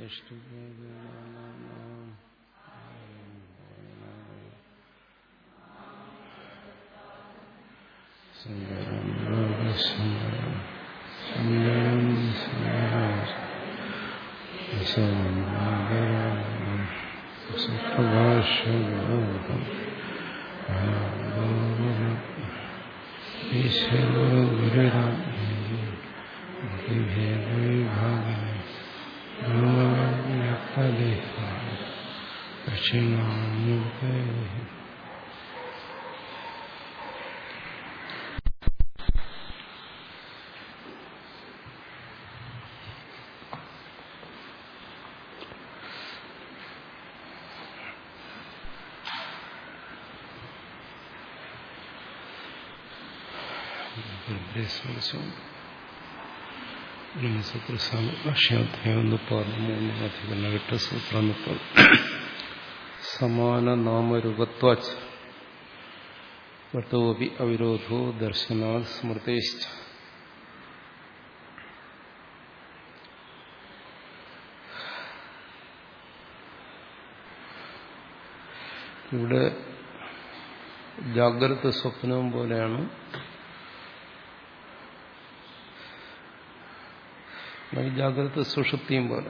ഈശ്വരോ ഗുരുരാം ദക്ഷിണാമുഖ സൂത്രസാധ്യാധ്യായം മുപ്പത് മൂന്ന് അധികം എട്ട് സൂത്രം മുപ്പത് സമാന നാമരൂപത്വാച്ച് കർത്തോപി അവിരോധോ ദർശനാ സ്മൃതേശ്ച ഇവിടെ ജാഗ്രത സ്വപ്നവും പോലെയാണ് ജാഗ്രത സുഷുപ്തിയും പോലെ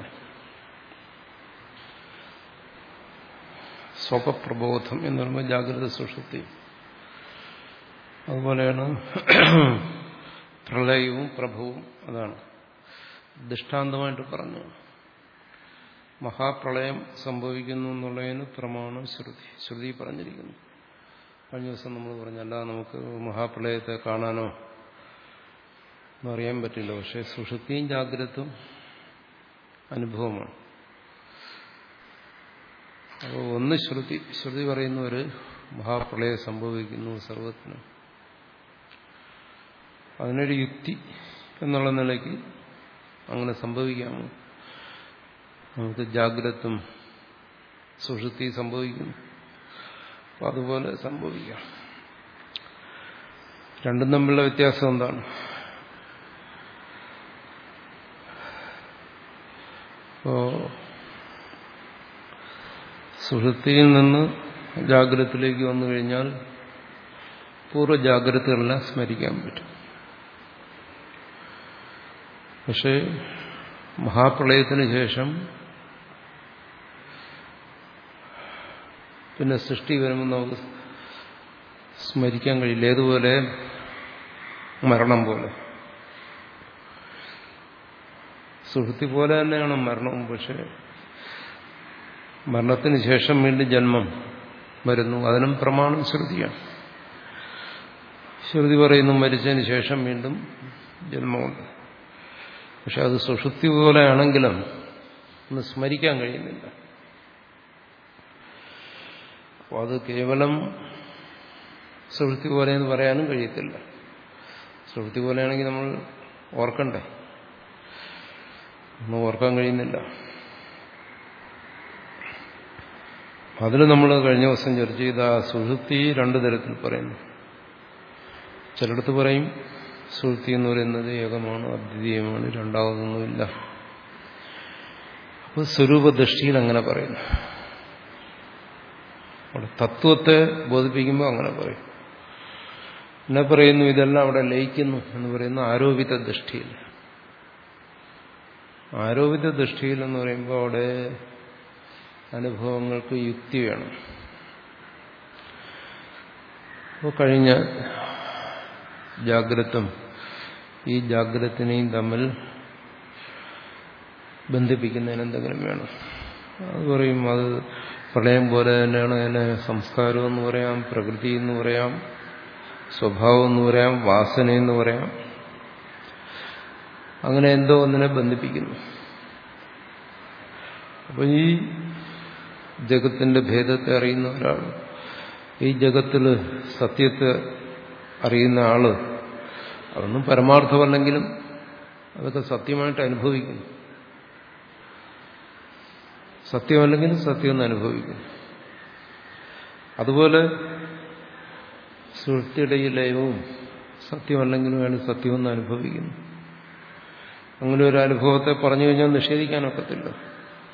സ്വപപ്രബോധം എന്ന് പറയുമ്പോൾ ജാഗ്രത സുഷുപ്തി അതുപോലെയാണ് പ്രളയവും പ്രഭവും അതാണ് ദൃഷ്ടാന്തമായിട്ട് പറഞ്ഞു മഹാപ്രളയം സംഭവിക്കുന്നു എന്നുള്ളതിന് പ്രമാണം ശ്രുതി ശ്രുതി പറഞ്ഞിരിക്കുന്നു കഴിഞ്ഞ ദിവസം നമ്മൾ പറഞ്ഞല്ല നമുക്ക് മഹാപ്രളയത്തെ കാണാനോ അറിയാൻ പറ്റില്ല പക്ഷെ സുഷുപ്തിയും ജാഗ്രതും അനുഭവമാണ് അപ്പോൾ ഒന്ന് ശ്രുതി ശ്രുതി പറയുന്ന ഒരു മഹാപ്രളയം സംഭവിക്കുന്നു സർവത്തിനും അതിനൊരു യുക്തി എന്നുള്ള നിലയ്ക്ക് അങ്ങനെ സംഭവിക്കാമോ നമുക്ക് ജാഗ്രതും സുഷുപ്തി സംഭവിക്കുന്നു അപ്പം അതുപോലെ സംഭവിക്കാം രണ്ടും തമ്മിലുള്ള വ്യത്യാസം എന്താണ് അപ്പോ സുഷുപ്തിയിൽ നിന്ന് ജാഗ്രതത്തിലേക്ക് വന്നു കഴിഞ്ഞാൽ പൂർവ്വ ജാഗ്രതകളെല്ലാം സ്മരിക്കാൻ പറ്റും പക്ഷേ മഹാപ്രളയത്തിന് ശേഷം പിന്നെ സൃഷ്ടി വരുമ്പോൾ നമുക്ക് സ്മരിക്കാൻ കഴിയില്ല ഏതുപോലെ മരണം പോലെ സുഹൃത്തി പോലെ തന്നെയാണ് മരണവും പക്ഷെ മരണത്തിന് ശേഷം വീണ്ടും ജന്മം വരുന്നു അതിനും പ്രമാണം ശ്രുതിയാണ് ശ്രുതി പറയുന്നു മരിച്ചതിന് ശേഷം വീണ്ടും ജന്മമുണ്ട് പക്ഷെ അത് സുഷുപ്തി പോലെയാണെങ്കിലും ഒന്ന് സ്മരിക്കാൻ കഴിയുന്നില്ല അപ്പോൾ അത് കേവലം സുഹൃത്തി പോലെ എന്ന് പറയാനും കഴിയത്തില്ല സുഹൃത്തി പോലെയാണെങ്കിൽ നമ്മൾ ഓർക്കണ്ടേ ഒന്നും ഓർക്കാൻ കഴിയുന്നില്ല അതിൽ നമ്മൾ കഴിഞ്ഞ ദിവസം ചർച്ച ചെയ്ത ആ സുഹൃത്തി രണ്ടു തരത്തിൽ പറയുന്നു ചിലടത്ത് പറയും സുഹൃത്തി എന്ന് പറയുന്നത് ഏകമാണ് അദ്വിതീയമാണ് രണ്ടാമതൊന്നുമില്ല അപ്പോൾ സ്വരൂപദൃഷ്ടിയിൽ അങ്ങനെ പറയുന്നു അവിടെ തത്വത്തെ ബോധിപ്പിക്കുമ്പോൾ അങ്ങനെ പറയും എന്നെ പറയുന്നു ഇതെല്ലാം അവിടെ ലയിക്കുന്നു എന്ന് പറയുന്ന ആരോപിത ദൃഷ്ടിയിൽ ആരോപിത ദൃഷ്ടിയിൽ എന്ന് പറയുമ്പോൾ അവിടെ അനുഭവങ്ങൾക്ക് യുക്തി വേണം അപ്പോൾ കഴിഞ്ഞ ജാഗ്രതും ഈ ജാഗ്രത്തിനെയും തമ്മിൽ ബന്ധിപ്പിക്കുന്നതിന് എന്തെങ്കിലും വേണം അത് പറയും അത് പ്രളയം പോലെ തന്നെയാണ് അതിനെ സംസ്കാരം എന്ന് പറയാം പ്രകൃതി എന്ന് പറയാം സ്വഭാവം എന്ന് പറയാം വാസന എന്ന് പറയാം അങ്ങനെ എന്തോ ഒന്നിനെ ബന്ധിപ്പിക്കുന്നു അപ്പൊ ഈ ജഗത്തിന്റെ ഭേദത്തെ അറിയുന്ന ഒരാൾ ഈ ജഗത്തിൽ സത്യത്തെ അറിയുന്ന ആള് അതൊന്നും പരമാർത്ഥമല്ലെങ്കിലും അതൊക്കെ സത്യമായിട്ട് അനുഭവിക്കുന്നു സത്യമല്ലെങ്കിലും സത്യമെന്ന് അനുഭവിക്കുന്നു അതുപോലെ സൃഷ്ടിയുടെ ഈ ലയവും സത്യമല്ലെങ്കിലും അയാൾ സത്യമെന്ന് അനുഭവിക്കുന്നു അങ്ങനെ ഒരു അനുഭവത്തെ പറഞ്ഞു കഴിഞ്ഞാൽ നിഷേധിക്കാനൊക്കത്തില്ല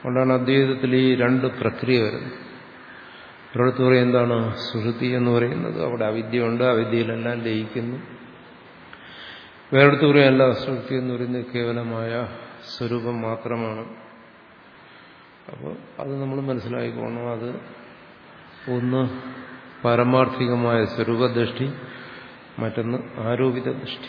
അതുകൊണ്ടാണ് അദ്വൈതത്തിൽ ഈ രണ്ട് പ്രക്രിയ വരുന്നത് ഒരിടത്ത് പറയും എന്താണ് സുഷുതി എന്ന് പറയുന്നത് അവിടെ അവിദ്യയുണ്ട് അവിദ്യയിലെല്ലാം ലയിക്കുന്നു വേറെടുത്ത് പറയും അല്ല സുഷുതി എന്ന് പറയുന്നത് കേവലമായ സ്വരൂപം മാത്രമാണ് അപ്പോൾ അത് നമ്മൾ മനസ്സിലാക്കിക്കോണം അത് ഒന്ന് പാരമാർത്ഥികമായ സ്വരൂപദൃഷ്ടി മറ്റൊന്ന് ആരോപിത ദൃഷ്ടി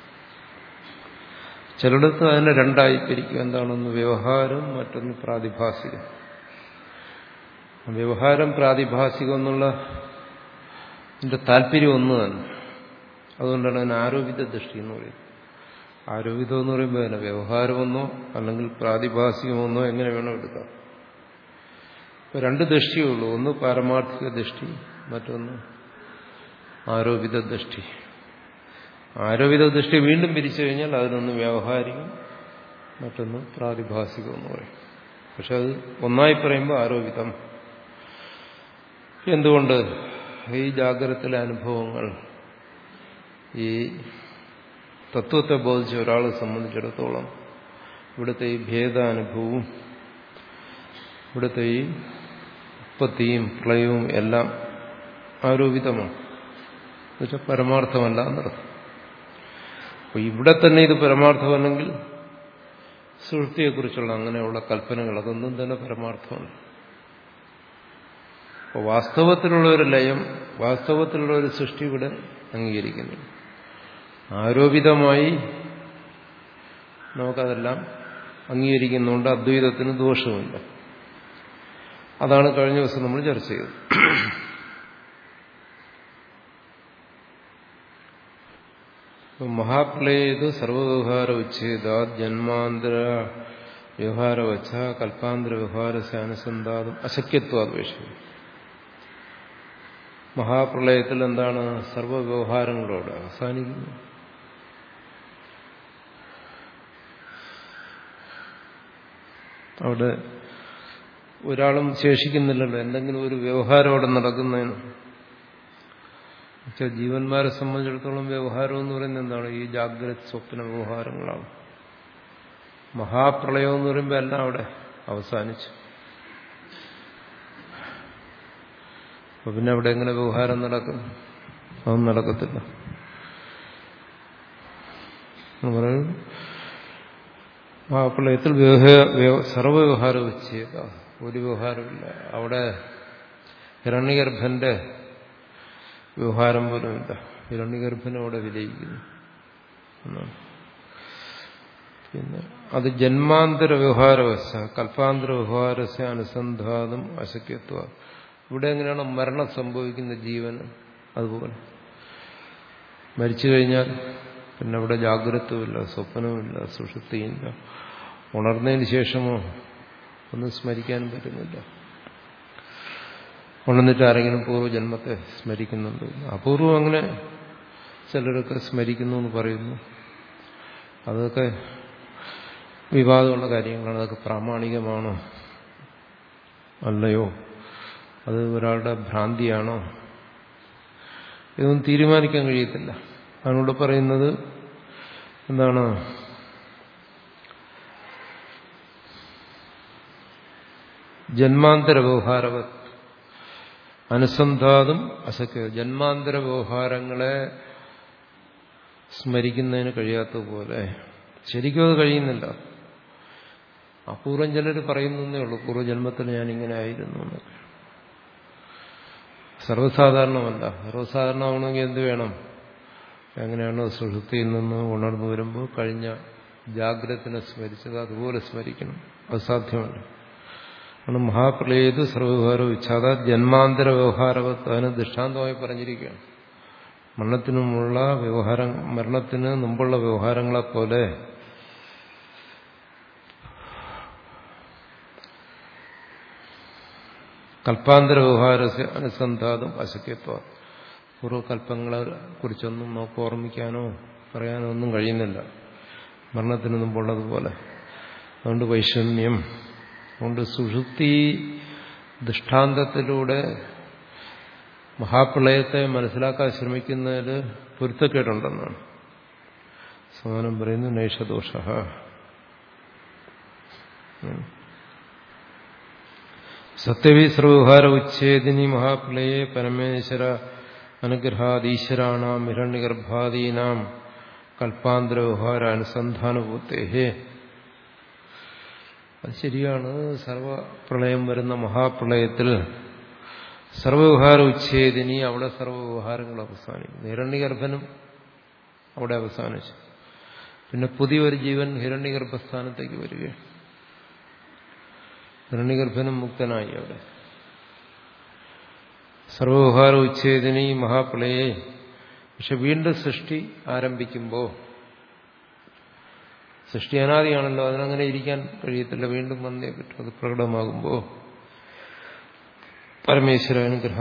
ചിലയിടത്ത് അതിനെ രണ്ടായി പിരിക്കും എന്താണെന്ന് വ്യവഹാരം മറ്റൊന്ന് പ്രാതിഭാസികം വ്യവഹാരം പ്രാതിഭാസികം എന്നുള്ള ഇതിന്റെ താല്പര്യം ഒന്ന് തന്നെ അതുകൊണ്ടാണ് അതിന് ആരോപിത ദൃഷ്ടി എന്ന് പറയുന്നത് ആരോപിതം എന്ന് പറയുമ്പോൾ തന്നെ വ്യവഹാരമെന്നോ അല്ലെങ്കിൽ പ്രാതിഭാസികമെന്നോ എങ്ങനെ വേണോ എടുക്കാം ഇപ്പൊ രണ്ട് ദൃഷ്ടിയേ ഉള്ളൂ ഒന്ന് പാരമാർത്ഥിക ദൃഷ്ടി മറ്റൊന്ന് ആരോപിത ദൃഷ്ടി ആരോപിത ദൃഷ്ടി വീണ്ടും പിരിച്ചു കഴിഞ്ഞാൽ അതിനൊന്ന് വ്യാവഹാരികം മറ്റൊന്ന് പ്രാതിഭാസികം എന്ന് പറയും പക്ഷെ അത് ഒന്നായി പറയുമ്പോൾ ആരോപിതം എന്തുകൊണ്ട് ഈ ജാഗ്രതത്തിലെ അനുഭവങ്ങൾ ഈ തത്വത്തെ ബോധിച്ച ഒരാളെ സംബന്ധിച്ചിടത്തോളം ഇവിടുത്തെ ഈ ഭേദാനുഭവവും ഇവിടുത്തെ ഈ ഉത്പത്തിയും പ്രളയവും എല്ലാം ആരോപിതമാണ് എന്നുവെച്ചാൽ പരമാർത്ഥമല്ല എന്നർത്ഥം അപ്പൊ ഇവിടെ തന്നെ ഇത് പരമാർത്ഥമല്ലെങ്കിൽ സുഹൃത്തിയെക്കുറിച്ചുള്ള അങ്ങനെയുള്ള കൽപ്പനകൾ അതൊന്നും തന്നെ പരമാർത്ഥമല്ല അപ്പോൾ വാസ്തവത്തിലുള്ള ഒരു ലയം വാസ്തവത്തിലുള്ള ഒരു സൃഷ്ടി ഇവിടെ അംഗീകരിക്കുന്നു ആരോപിതമായി നമുക്കതെല്ലാം അംഗീകരിക്കുന്നുണ്ട് അദ്വൈതത്തിന് ദോഷവുമില്ല അതാണ് കഴിഞ്ഞ ദിവസം നമ്മൾ ചർച്ച ചെയ്തത് മഹാപ്രളയത് സർവവ്യവഹാര ഉച്ഛേദ ജന്മാന്തര വ്യവഹാര വച്ച കൽപ്പാന്തര വ്യവഹാരസ്യ അനുസന്ധാതും അശക്യത്വാദ്വേഷം മഹാപ്രളയത്തിൽ എന്താണ് സർവവ്യവഹാരങ്ങളോട് അവസാനിക്കുന്നു അവിടെ ഒരാളും ശേഷിക്കുന്നില്ലല്ലോ എന്തെങ്കിലും ഒരു വ്യവഹാരം അവിടെ നടക്കുന്നതിന് പക്ഷെ ജീവന്മാരെ സംബന്ധിച്ചിടത്തോളം വ്യവഹാരം എന്ന് പറയുന്നത് എന്താണ് ഈ ജാഗ്രത സ്വപ്ന വ്യവഹാരങ്ങളാണ് മഹാപ്രളയം എന്ന് പറയുമ്പോൾ എല്ലാം അവിടെ അവസാനിച്ചു അപ്പൊ പിന്നെ അവിടെ എങ്ങനെ വ്യവഹാരം നടക്കും അതൊന്നും നടക്കത്തില്ല പറയും മഹാപ്രളയത്തിൽ സർവ്വവ്യവഹാരം വെച്ചേക്ക ഒരു വ്യവഹാരമില്ല അവിടെ ഹിരണ്യഗർഭന്റെ വ്യവഹാരം പോലുമില്ല ഹിരണ്യഗർഭനും അവിടെ വിലയിക്കുന്നു എന്നാണ് പിന്നെ അത് ജന്മാന്തര വ്യവഹാരവശ കൽപ്പാന്തര വ്യവഹാരസ്യ അനുസന്ധാനം അശക്യത്വ ഇവിടെ എങ്ങനെയാണ് മരണം സംഭവിക്കുന്ന ജീവന് അതുപോലെ മരിച്ചു കഴിഞ്ഞാൽ പിന്നെ അവിടെ ജാഗ്രതവുമില്ല സ്വപ്നവുമില്ല സുഷുപ്തിയില്ല ഉണർന്നതിന് ശേഷമോ ഒന്നും സ്മരിക്കാനും പറ്റുന്നില്ല ഉണർന്നിട്ട് ആരെങ്കിലും പൂർവ്വജന്മത്തെ സ്മരിക്കുന്നുണ്ട് അപൂർവം അങ്ങനെ ചിലരൊക്കെ സ്മരിക്കുന്നു എന്ന് പറയുന്നു അതൊക്കെ വിവാദമുള്ള കാര്യങ്ങളാണ് അതൊക്കെ പ്രാമാണികമാണോ അല്ലയോ അത് ഒരാളുടെ ഭ്രാന്തിയാണോ ഇതൊന്നും തീരുമാനിക്കാൻ കഴിയത്തില്ല അതിനോട് പറയുന്നത് എന്താണ് ജന്മാന്തര വ്യവഹാരവ അനുസന്ധാതും അസക്യ ജന്മാന്തര വ്യവഹാരങ്ങളെ സ്മരിക്കുന്നതിന് കഴിയാത്തതുപോലെ ശരിക്കും അത് കഴിയുന്നില്ല അപൂർവം ചിലർ പറയുന്നേ ഉള്ളൂ പൂർവ്വജന്മത്തിൽ ഞാൻ ഇങ്ങനെ ആയിരുന്നു എന്നൊക്കെ സർവ്വസാധാരണമല്ല സർവ്വസാധാരണമാണെങ്കിൽ എന്ത് വേണം എങ്ങനെയാണോ സുഹൃത്തിയിൽ നിന്ന് ഉണർന്നു വരുമ്പോൾ കഴിഞ്ഞ ജാഗ്രതത്തിനെ സ്മരിച്ചത് അതുപോലെ സ്മരിക്കണം അത് സാധ്യമല്ല ആണ് മഹാപ്രളയത് സർവ്വവ്യവഹാരവും ഇച്ഛാത ജന്മാന്തര വ്യവഹാരവത്ത് അതിന് ദൃഷ്ടാന്തമായി പറഞ്ഞിരിക്കുകയാണ് മരണത്തിനുമുള്ള വ്യവഹാരം മരണത്തിന് മുമ്പുള്ള വ്യവഹാരങ്ങളെപ്പോലെ കൽപ്പാന്തര വ്യവഹാര അനുസന്ധാതും അശക്യത്വ പൂർവ്വകൽപ്പങ്ങളെ കുറിച്ചൊന്നും നമുക്ക് ഓർമ്മിക്കാനോ പറയാനോ ഒന്നും കഴിയുന്നില്ല മരണത്തിന് മുമ്പുള്ളതുപോലെ അതുകൊണ്ട് വൈഷമ്യം അതുകൊണ്ട് സുഷുപ്തി ദൃഷ്ടാന്തത്തിലൂടെ മഹാപ്രളയത്തെ മനസ്സിലാക്കാൻ ശ്രമിക്കുന്നതിൽ പൊരുത്തക്കേടുണ്ടെന്നാണ് സമാനം പറയുന്നു നൈഷദോഷ സത്യവി സർവ്വഹാര ഉച്ഛേദിനി മഹാപ്രളയെ പരമേശ്വര അനുഗ്രഹാദീശ്വരാണാം ഹിരണ്യഗർഭാദീനാം കൽപ്പാന്തര വ്യവഹാര അനുസന്ധാനഭൂത്തേഹേ അത് ശരിയാണ് സർവപ്രളയം വരുന്ന മഹാപ്രളയത്തിൽ സർവവ്യവഹാര ഉച്ഛേദിനി അവിടെ സർവ്വവ്യവഹാരങ്ങൾ അവസാനിക്കും ഹിരണ്യഗർഭനും അവിടെ അവസാനിച്ചു പിന്നെ പുതിയൊരു ജീവൻ ഹിരണ്യഗർഭസ്ഥാനത്തേക്ക് വരികയാണ് ഹിരണ്യഗർഭനും മുക്തനായി അവിടെ സർവവ്യവഹാര ഉച്ഛേദിനി മഹാപ്രളയെ പക്ഷെ വീണ്ടും സൃഷ്ടി ആരംഭിക്കുമ്പോൾ സൃഷ്ടി അനാദിയാണല്ലോ അതിനങ്ങനെ ഇരിക്കാൻ കഴിയത്തില്ല വീണ്ടും വന്നേ പറ്റും അത് പ്രകടമാകുമ്പോൾ പരമേശ്വര അനുഗ്രഹ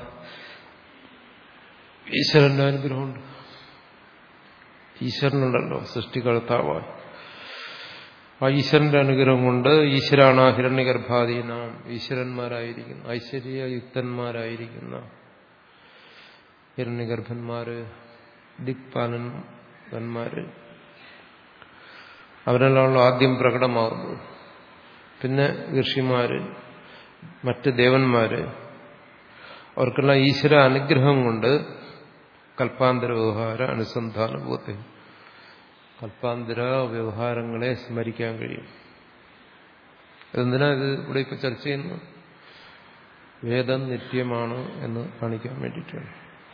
ഈശ്വരന്റെ അനുഗ്രഹമുണ്ട് ഈശ്വരനുണ്ടല്ലോ സൃഷ്ടികർത്താവായി ആ ഈശ്വരന്റെ അനുഗ്രഹം കൊണ്ട് ഈശ്വരാണ് ഹിരണ്യഗർഭാധീനം ഈശ്വരന്മാരായിരിക്കുന്ന ഐശ്വര്യയുക്തന്മാരായിരിക്കുന്ന ഹിരണ്യഗർഭന്മാര് ദിക്പാലന്മാര് അവരെല്ലാമുള്ള ആദ്യം പ്രകടമാകുന്നത് പിന്നെ ഋഷിമാര് മറ്റ് ദേവന്മാര് അവർക്കുള്ള ഈശ്വര അനുഗ്രഹം കൊണ്ട് കൽപ്പാന്തര വ്യവഹാര അനുസന്ധാന ബോധ്യം കൽപ്പാന്തര വ്യവഹാരങ്ങളെ സ്മരിക്കാൻ കഴിയും എന്തിനാ ഇത് ഇവിടെ ഇപ്പൊ ചർച്ച ചെയ്യുന്നു വേദം നിത്യമാണ് എന്ന് കാണിക്കാൻ വേണ്ടിയിട്ടാണ്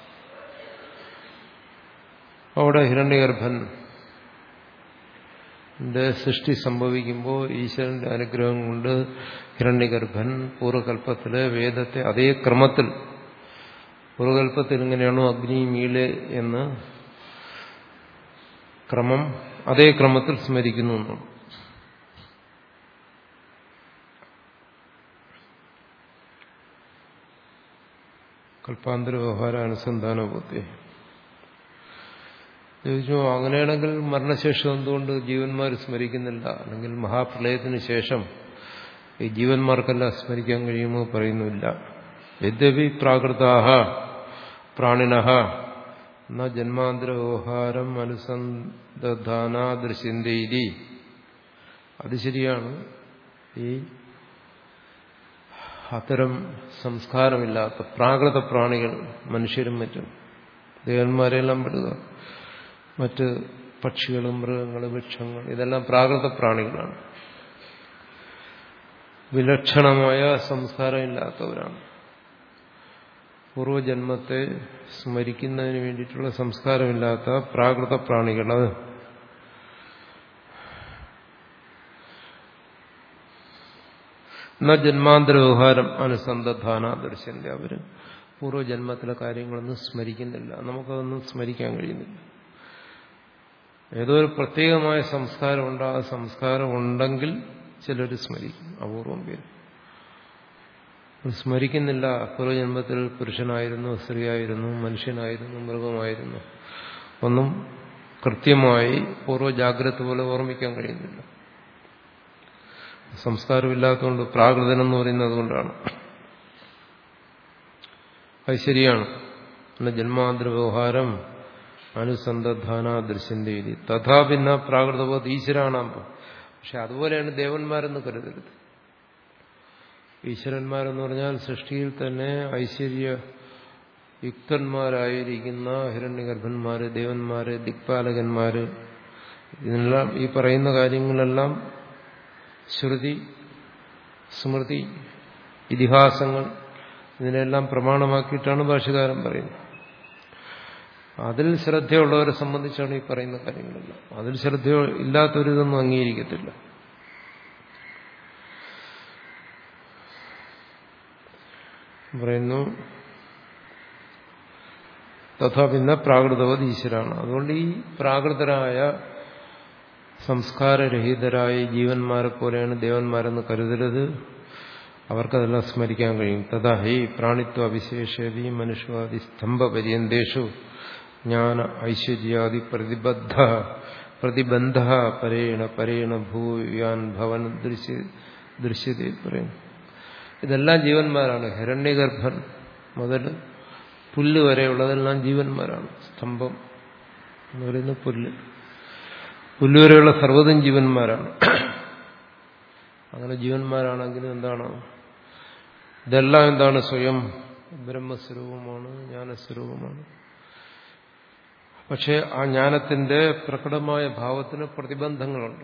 അവിടെ ഹിരണ്യഗർഭൻ സൃഷ്ടി സംഭവിക്കുമ്പോൾ ഈശ്വരന്റെ അനുഗ്രഹം കൊണ്ട് ഹിരണ്യഗർഭൻ പൂർവ്വകൽപ്പത്തിലെ വേദത്തെ അതേ ക്രമത്തിൽ പൂർവ്വകൽപ്പത്തിൽ ഇങ്ങനെയാണോ അഗ്നി മീലെ എന്ന് ക്രമം അതേ ക്രമത്തിൽ സ്മരിക്കുന്നു എന്നാണ് കൽപ്പാന്തര വ്യവഹാര അനുസന്ധാന ബുദ്ധി ചോദിച്ചു അങ്ങനെയാണെങ്കിൽ മരണശേഷം എന്തുകൊണ്ട് ജീവന്മാർ സ്മരിക്കുന്നില്ല അല്ലെങ്കിൽ മഹാപ്രളയത്തിന് ശേഷം ഈ ജീവന്മാർക്കെല്ലാം സ്മരിക്കാൻ കഴിയുമോ പറയുന്നില്ല യദ്യപി പ്രാകൃതാഹ പ്രാണിന ന ജന്മാന്തര വ്യവഹാരം അനുസന്ധാനാദൃശ്യന്തേരി അത് ശരിയാണ് ഈ അത്തരം സംസ്കാരമില്ലാത്ത പ്രാകൃത പ്രാണികൾ മനുഷ്യരും മറ്റും ദേവന്മാരെല്ലാം വിടുക മറ്റ് പക്ഷികളും മൃഗങ്ങൾ വൃക്ഷങ്ങൾ ഇതെല്ലാം പ്രാകൃത പ്രാണികളാണ് വിലക്ഷണമായ സംസ്കാരമില്ലാത്തവരാണ് പൂർവജന്മത്തെ സ്മരിക്കുന്നതിന് വേണ്ടിയിട്ടുള്ള സംസ്കാരമില്ലാത്ത പ്രാകൃത പ്രാണികൾ എന്ന ജന്മാന്തര വ്യവഹാരം അനുസന്ധാന ദർശന്റെ അവര് പൂർവ്വജന്മത്തിലെ കാര്യങ്ങളൊന്നും സ്മരിക്കുന്നില്ല നമുക്കതൊന്നും സ്മരിക്കാൻ കഴിയുന്നില്ല ഏതോ ഒരു പ്രത്യേകമായ സംസ്കാരമുണ്ട് ആ സംസ്കാരം ഉണ്ടെങ്കിൽ ചിലർ സ്മരിക്കും അപൂർവം പേര് സ്മരിക്കുന്നില്ല പൂർവ്വജന്മത്തിൽ പുരുഷനായിരുന്നു സ്ത്രീയായിരുന്നു മനുഷ്യനായിരുന്നു മൃഗമായിരുന്നു ഒന്നും കൃത്യമായി പൂർവ്വജാഗ്രത പോലെ ഓർമ്മിക്കാൻ കഴിയുന്നില്ല സംസ്കാരമില്ലാത്തതുകൊണ്ട് പ്രാകൃതനെന്ന് പറയുന്നത് കൊണ്ടാണ് അത് ശരിയാണ് പിന്നെ ജന്മാന്തര വ്യവഹാരം അനുസന്ധാന ദൃശ്യന്റെ രീതി തഥാ പിന്നെ പ്രാകൃതബോധ ഈശ്വരാണാകുമ്പോൾ പക്ഷെ അതുപോലെയാണ് ദേവന്മാരെന്ന് കരുതരുത് ഈശ്വരന്മാരെന്ന് പറഞ്ഞാൽ സൃഷ്ടിയിൽ തന്നെ ഐശ്വര്യ യുക്തന്മാരായിരിക്കുന്ന ഹിരണ്യഗർഭന്മാര് ദേവന്മാര് ദിക്പാലകന്മാര് ഇതിനെല്ലാം ഈ പറയുന്ന കാര്യങ്ങളെല്ലാം ശ്രുതി സ്മൃതി ഇതിഹാസങ്ങൾ ഇതിനെല്ലാം പ്രമാണമാക്കിയിട്ടാണ് ഭാഷകാരൻ പറയുന്നത് അതിൽ ശ്രദ്ധയുള്ളവരെ സംബന്ധിച്ചാണ് ഈ പറയുന്ന കാര്യങ്ങളെല്ലാം അതിൽ ശ്രദ്ധ ഇല്ലാത്തവരിതൊന്നും അംഗീകരിക്കത്തില്ല പറയുന്നു തഥാ പിന്നെ പ്രാകൃതവത് ഈശ്വരാണ് അതുകൊണ്ട് ഈ പ്രാകൃതരായ സംസ്കാരരഹിതരായ ജീവന്മാരെ പോലെയാണ് ദേവന്മാരെന്ന് കരുതരുത് അവർക്കതെല്ലാം സ്മരിക്കാൻ കഴിയും തഥാ ഹി പ്രാണിത്വ അവിശേഷതി മനുഷ്യാദി സ്തംഭപര്യന്തേഷു ജ്ഞാന ഐശ്വര്യാദി പ്രതിബദ്ധ പ്രതിബന്ധ പരേണ പരേണ ഭൂയാൻ ഭവൻ ദൃശ്യ ദൃശ്യത പറയുന്നു ഇതെല്ലാം ജീവന്മാരാണ് ഹിരണ്യഗർഭൻ മുതൽ പുല്ല് വരെയുള്ളതെല്ലാം ജീവന്മാരാണ് സ്തംഭം എന്ന് പറയുന്ന പുല്ല് പുല്ല് വരെയുള്ള സർവ്വതും ജീവന്മാരാണ് അങ്ങനെ ജീവന്മാരാണെങ്കിലും എന്താണ് ഇതെല്ലാം എന്താണ് സ്വയം ബ്രഹ്മസ്വരൂപമാണ് ജ്ഞാനസ്വരൂപമാണ് പക്ഷെ ആ ജ്ഞാനത്തിന്റെ പ്രകടമായ ഭാവത്തിന് പ്രതിബന്ധങ്ങളുണ്ട്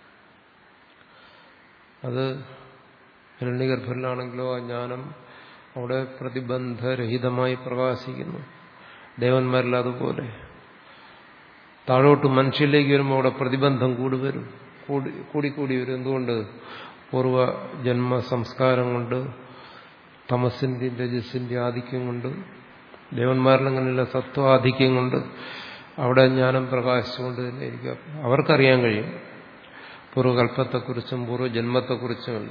അത് ഹിരണ്യഗർഭരിലാണെങ്കിലോ ആ ജ്ഞാനം അവിടെ പ്രതിബന്ധരഹിതമായി പ്രകാശിക്കുന്നു ദേവന്മാരിൽ അതുപോലെ താഴോട്ട് മനുഷ്യരിലേക്ക് വരുമ്പോൾ അവിടെ പ്രതിബന്ധം കൂടി വരും കൂടി കൂടിക്കൂടി വരും എന്തുകൊണ്ട് പൂർവ്വ ജന്മ സംസ്കാരം കൊണ്ട് തമസിന്റെ രജസിന്റെ ആധിക്യം കൊണ്ട് ദേവന്മാരിലങ്ങനെയുള്ള സത്വാധിക്യം കൊണ്ട് അവിടെ ജ്ഞാനം പ്രകാശിച്ചുകൊണ്ട് തന്നെ ഇരിക്കും അവർക്കറിയാൻ കഴിയും പൂർവ്വകല്പത്തെക്കുറിച്ചും പൂർവ്വജന്മത്തെക്കുറിച്ചുമല്ല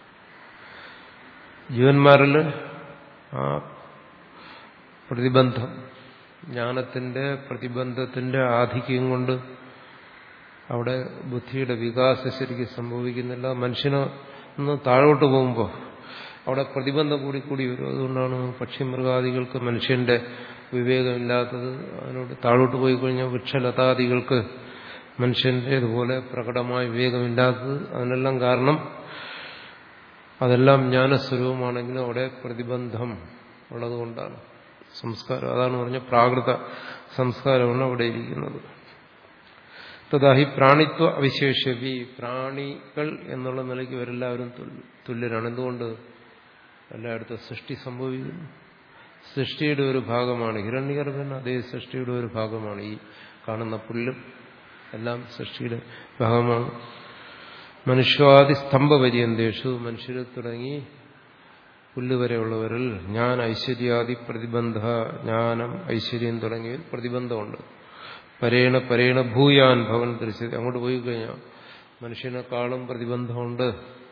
ജീവന്മാരിൽ ആ പ്രതിബന്ധം ജ്ഞാനത്തിന്റെ പ്രതിബന്ധത്തിന്റെ ആധിക്യം കൊണ്ട് അവിടെ ബുദ്ധിയുടെ വികാസം ശരിക്കും സംഭവിക്കുന്നില്ല മനുഷ്യന് ഒന്ന് താഴോട്ട് പോകുമ്പോൾ അവിടെ പ്രതിബന്ധം കൂടി കൂടി വരും അതുകൊണ്ടാണ് പക്ഷിമൃഗാദികൾക്ക് മനുഷ്യന്റെ വിവേകമില്ലാത്തത് അതിനോട് താഴോട്ട് പോയി കഴിഞ്ഞാൽ വൃക്ഷലതാദികൾക്ക് മനുഷ്യന്റേതുപോലെ പ്രകടമായ വിവേകമില്ലാത്തത് അതിനെല്ലാം കാരണം അതെല്ലാം ജ്ഞാനസ്വരൂപമാണെങ്കിലും അവിടെ പ്രതിബന്ധം ഉള്ളതുകൊണ്ടാണ് സംസ്കാരം അതാണ് പറഞ്ഞ പ്രാകൃത സംസ്കാരമാണ് അവിടെ ഇരിക്കുന്നത് തഥാഹി പ്രാണിത്വ അവിശേഷവി പ്രാണികൾ എന്നുള്ള നിലയ്ക്ക് ഇവരെല്ലാവരും തുല്യരാണ് എന്തുകൊണ്ട് എല്ലായിടത്തും സൃഷ്ടി സംഭവിക്കുന്നു സൃഷ്ടിയുടെ ഒരു ഭാഗമാണ് ഹിരണ്യഗർഭൻ അതേ സൃഷ്ടിയുടെ ഒരു ഭാഗമാണ് ഈ കാണുന്ന പുല്ലും എല്ലാം സൃഷ്ടിയുടെ ഭാഗമാണ് മനുഷ്യാദി സ്തംഭപര്യന്തേഷു മനുഷ്യർ തുടങ്ങി പുല്ലുവരെയുള്ളവരിൽ ഞാൻ ഐശ്വര്യാദി പ്രതിബന്ധ ജ്ഞാനം ഐശ്വര്യം തുടങ്ങിയതിൽ പ്രതിബന്ധമുണ്ട് പരേണ പരേണ ഭൂയാൻ ഭവൻ ദൃശ്യത അങ്ങോട്ട് പോയി കഴിഞ്ഞാൽ മനുഷ്യനെക്കാളും പ്രതിബന്ധമുണ്ട്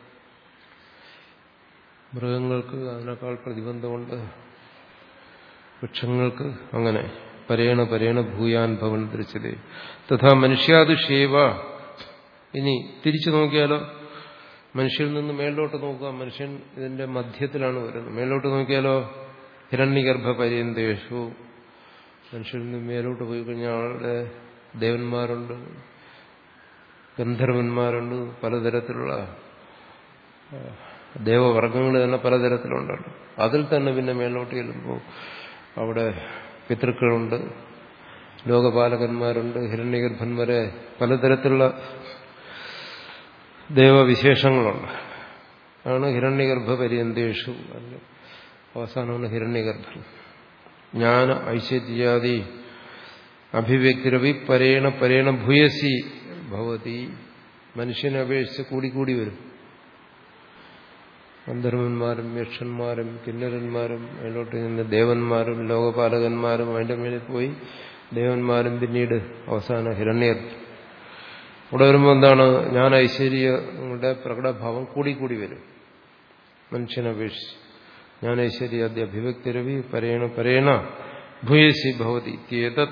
മൃഗങ്ങൾക്ക് അതിനേക്കാൾ പ്രതിബന്ധമുണ്ട് വൃക്ഷങ്ങൾക്ക് അങ്ങനെ പരേണ പരേണ ഭൂയാൻ ഭവൻ ദൃശ്യത തഥാ മനുഷ്യാദുഷേവ ഇനി തിരിച്ചു നോക്കിയാലോ മനുഷ്യരിൽ നിന്ന് മേലോട്ട് നോക്കുക മനുഷ്യൻ ഇതിന്റെ മധ്യത്തിലാണ് വരുന്നത് മേലോട്ട് നോക്കിയാലോ ഹിരണ്യഗർഭ പര്യന്തേഷു മനുഷ്യരിൽ നിന്ന് മേലോട്ട് പോയി കഴിഞ്ഞാൽ ആളുടെ ദേവന്മാരുണ്ട് ഗന്ധർവന്മാരുണ്ട് പലതരത്തിലുള്ള ദേവവർഗങ്ങൾ തന്നെ പലതരത്തിലുണ്ടല്ലോ അതിൽ തന്നെ പിന്നെ മേലോട്ട് ചെല്ലുമ്പോൾ അവിടെ പിതൃക്കളുണ്ട് ലോകപാലകന്മാരുണ്ട് ഹിരണ്യഗർഭന്മാരെ പലതരത്തിലുള്ള ദേവവിശേഷങ്ങളുണ്ട് ആണ് ഹിരണ്യഗർഭ പര്യന്തേഷു അല്ല അവസാനമാണ് ഹിരണ്യഗർഭൻ ജ്ഞാന ഐശ്വര്യാദി അഭിവ്യക്തിരവി പരേണ പരേണ ഭൂയസി ഭവതി മനുഷ്യനെ അപേക്ഷിച്ച് കൂടിക്കൂടി വരും ഗന്ധർവന്മാരും യക്ഷന്മാരും കിന്നരന്മാരും അതിലോട്ട് നിന്ന് ദേവന്മാരും ലോകപാലകന്മാരും അതിന്റെ മേലിൽ പോയി ദേവന്മാരും പിന്നീട് അവസാന ഹിരണ്യർ ഇവിടെ വരുമ്പോൾ എന്താണ് ഞാൻ ഐശ്വര്യങ്ങളുടെ പ്രകടഭാവം കൂടിക്കൂടി വരും മനുഷ്യനപേക്ഷിച്ച് ഞാൻ ഐശ്വര്യാദ്യ അഭിവ്യക്തിരവി പരേണ പരേണ ഭൂയസി ഭവതി ഇത്യേതത്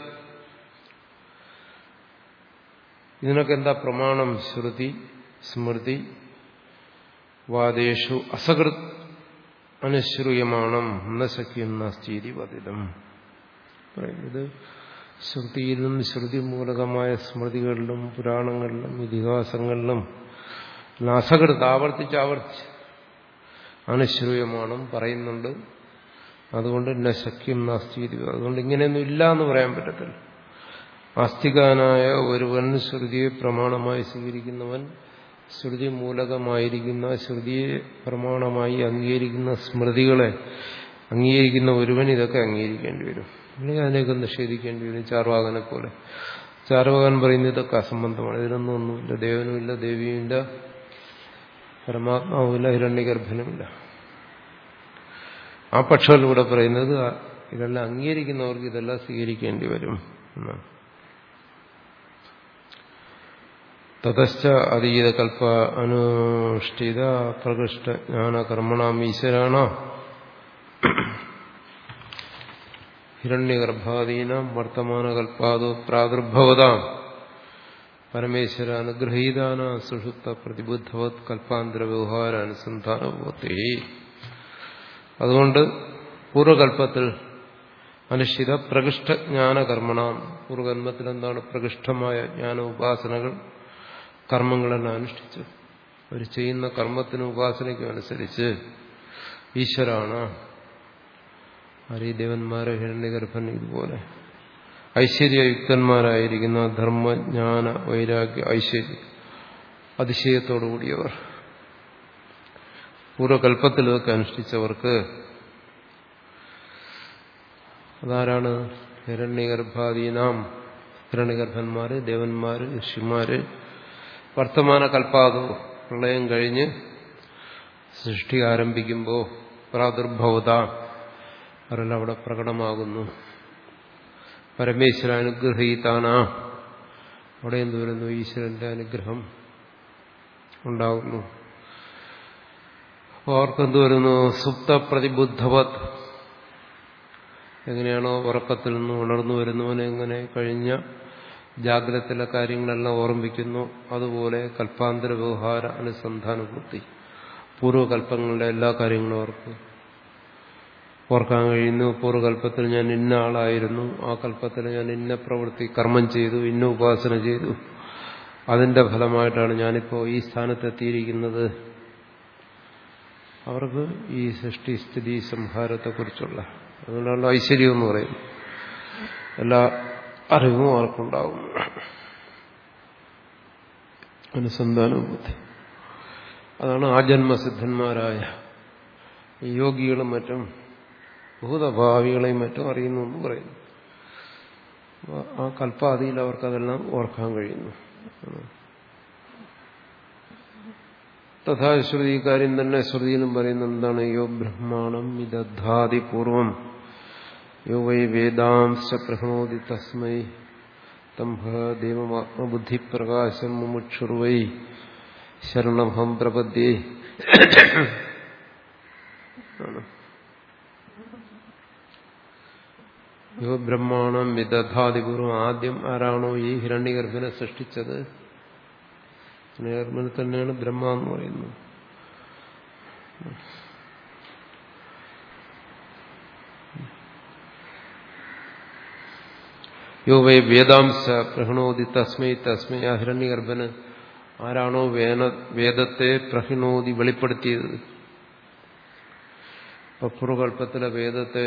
ഇതിനൊക്കെ എന്താ പ്രമാണം ശ്രുതി സ്മൃതി വാദേഷു അസകൃത് അനുശ്രൂയമാണം നശക്യം നാസ്തീതി വതിതം ഇത് ശ്രുതിയിലും ശ്രുതി മൂലകമായ സ്മൃതികളിലും പുരാണങ്ങളിലും ഇതിഹാസങ്ങളിലും അസകൃത് ആവർത്തിച്ച് ആവർത്തിച്ച് അനുശ്രൂയമാണം പറയുന്നുണ്ട് അതുകൊണ്ട് നശക്യം നാസ്തീതി അതുകൊണ്ട് ഇങ്ങനെയൊന്നും ഇല്ല എന്ന് പറയാൻ പറ്റത്തില്ല ആസ്തികാനായ ഒരുവൻ ശ്രുതിയെ പ്രമാണമായി സ്വീകരിക്കുന്നവൻ ശ്രുതി മൂലകമായിരിക്കുന്ന ശ്രുതിയെ പ്രമാണമായി അംഗീകരിക്കുന്ന സ്മൃതികളെ അംഗീകരിക്കുന്ന ഒരുവൻ ഇതൊക്കെ അംഗീകരിക്കേണ്ടി വരും അല്ലെങ്കിൽ അതിനെയൊക്കെ നിഷേധിക്കേണ്ടി വരും ചാർവാകനെ പോലെ ചാർവാകൻ പറയുന്നത് ഇതൊക്കെ അസംബന്ധമാണ് ഇതിനൊന്നും ഒന്നുമില്ല ദേവനുമില്ല ദേവിയുമില്ല പരമാത്മാവുമില്ല ഹിരണ്യഗർഭനുമില്ല ആ പക്ഷത്തിലൂടെ പറയുന്നത് ഇതെല്ലാം അംഗീകരിക്കുന്നവർക്ക് ഇതെല്ലാം സ്വീകരിക്കേണ്ടി വരും എന്നാണ് തതശ്ച അതീത കൽപ്പ അനുഷ്ഠിത പ്രകൃഷ്ട ജ്ഞാന കർമ്മണാം ഈശ്വരാണ ഹിരണ്യഗർഭാദീനം വർത്തമാനകൽപ്പാദോ പ്രാദുർഭവതാം പരമേശ്വര അനുഗ്രഹീതാന സുഷുപ്ത പ്രതിബുദ്ധവത് കൽപ്പാന്തര വ്യവഹാര അനുസന്ധാനഭൂത്തി അതുകൊണ്ട് പൂർവകൽപ്പത്തിൽ അനുഷ്ഠിത പ്രകൃഷ്ട ജ്ഞാനകർമ്മണം പൂർവകർമ്മത്തിൽ എന്താണ് പ്രകൃഷ്ടമായ ജ്ഞാന ഉപാസനകൾ കർമ്മങ്ങളെല്ലാം അനുഷ്ഠിച്ചു അവർ ചെയ്യുന്ന കർമ്മത്തിനും ഉപാസനയ്ക്കും അനുസരിച്ച് ഈശ്വരാണ് ഹരിദേവന്മാരെ ഹിരണ്യഗർഭൻ ഇതുപോലെ ഐശ്വര്യയുക്തന്മാരായിരിക്കുന്ന ധർമ്മജ്ഞാന വൈരാഗ്യ ഐശ്വര്യ അതിശയത്തോടുകൂടിയവർ പൂർവ്വകൽപ്പത്തിൽ ഇതൊക്കെ അനുഷ്ഠിച്ചവർക്ക് അതാരാണ് ഹിരണ്യഗർഭാദീനാം ഹിരണ്യഗർഭന്മാര് ദേവന്മാര് ഋഷിമാര് വർത്തമാന കൽപ്പാതോ പ്രളയം കഴിഞ്ഞ് സൃഷ്ടി ആരംഭിക്കുമ്പോൾ പ്രാദുർഭവത അവരെല്ലാം അവിടെ പ്രകടമാകുന്നു പരമേശ്വര അനുഗ്രഹീതാന അവിടെ എന്ത് വരുന്നു ഈശ്വരന്റെ അനുഗ്രഹം ഉണ്ടാകുന്നു അപ്പോൾ അവർക്കെന്ത് വരുന്നു സുപ്ത പ്രതിബുദ്ധവത് എങ്ങനെയാണോ ഉറക്കത്തിൽ നിന്ന് ഉണർന്നു വരുന്നവനെ എങ്ങനെ കഴിഞ്ഞ ജാഗ്രതത്തിലെ കാര്യങ്ങളെല്ലാം ഓർമ്മിക്കുന്നു അതുപോലെ കൽപ്പാന്തര വ്യവഹാര അനുസന്ധാനപൂർത്തി പൂർവ്വകൽപ്പങ്ങളുടെ എല്ലാ കാര്യങ്ങളും ഓർക്ക് ഓർക്കാൻ കഴിയുന്നു പൂർവ്വകൽപ്പത്തിൽ ഞാൻ ഇന്ന ആളായിരുന്നു ആ കൽപ്പത്തിൽ ഞാൻ ഇന്ന പ്രവൃത്തി കർമ്മം ചെയ്തു ഇന്ന ഉപാസന ചെയ്തു അതിന്റെ ഫലമായിട്ടാണ് ഞാനിപ്പോൾ ഈ സ്ഥാനത്തെത്തിയിരിക്കുന്നത് അവർക്ക് ഈ സൃഷ്ടി സ്ഥിതി സംഹാരത്തെക്കുറിച്ചുള്ള അതുകൊണ്ടാണ് ഐശ്വര്യം എന്ന് പറയുന്നത് എല്ലാ അറിവും അവർക്കുണ്ടാകും അനുസന്ധാനവും ബുദ്ധി അതാണ് ആജന്മസിദ്ധന്മാരായ യോഗികളും മറ്റും ഭൂതഭാവികളെയും മറ്റും അറിയുന്നു എന്ന് പറയുന്നു ആ കൽപ്പാതിയിൽ അവർക്കതെല്ലാം ഓർക്കാൻ കഴിയുന്നു തഥാ ശ്രുതി കാര്യം തന്നെ ശ്രുതിയിലും പറയുന്ന എന്താണ് യോ ബ്രഹ്മാണം ഇദാതി പൂർവം യോ വൈ വേദാംശ പ്രഹണോതി തസ്മൈ തംഭ ദേവമാത്മബുദ്ധിപ്രകാശം മുമുക്ഷുർവൈ ശരണഭം പ്രപദ്യേ യോ ബ്രഹ്മാണം വിദധാതിപൂർവം ആദ്യം ആരാണോ ഈ ഹിരണ്യഗർഭനെ സൃഷ്ടിച്ചത് ഹിരണ്യഗർഭനെ തന്നെയാണ് ബ്രഹ്മ എന്ന് പറയുന്നത് യോ വേ വേദാംശ പ്രഹണോതി തസ്മൈ തസ്മൈ ആ ഹിരണ്യഗർഭന് ആരാണോ വേന വേദത്തെ പ്രഹിണോതി വെളിപ്പെടുത്തിയത് പൂർവകൽപ്പത്തിലെ വേദത്തെ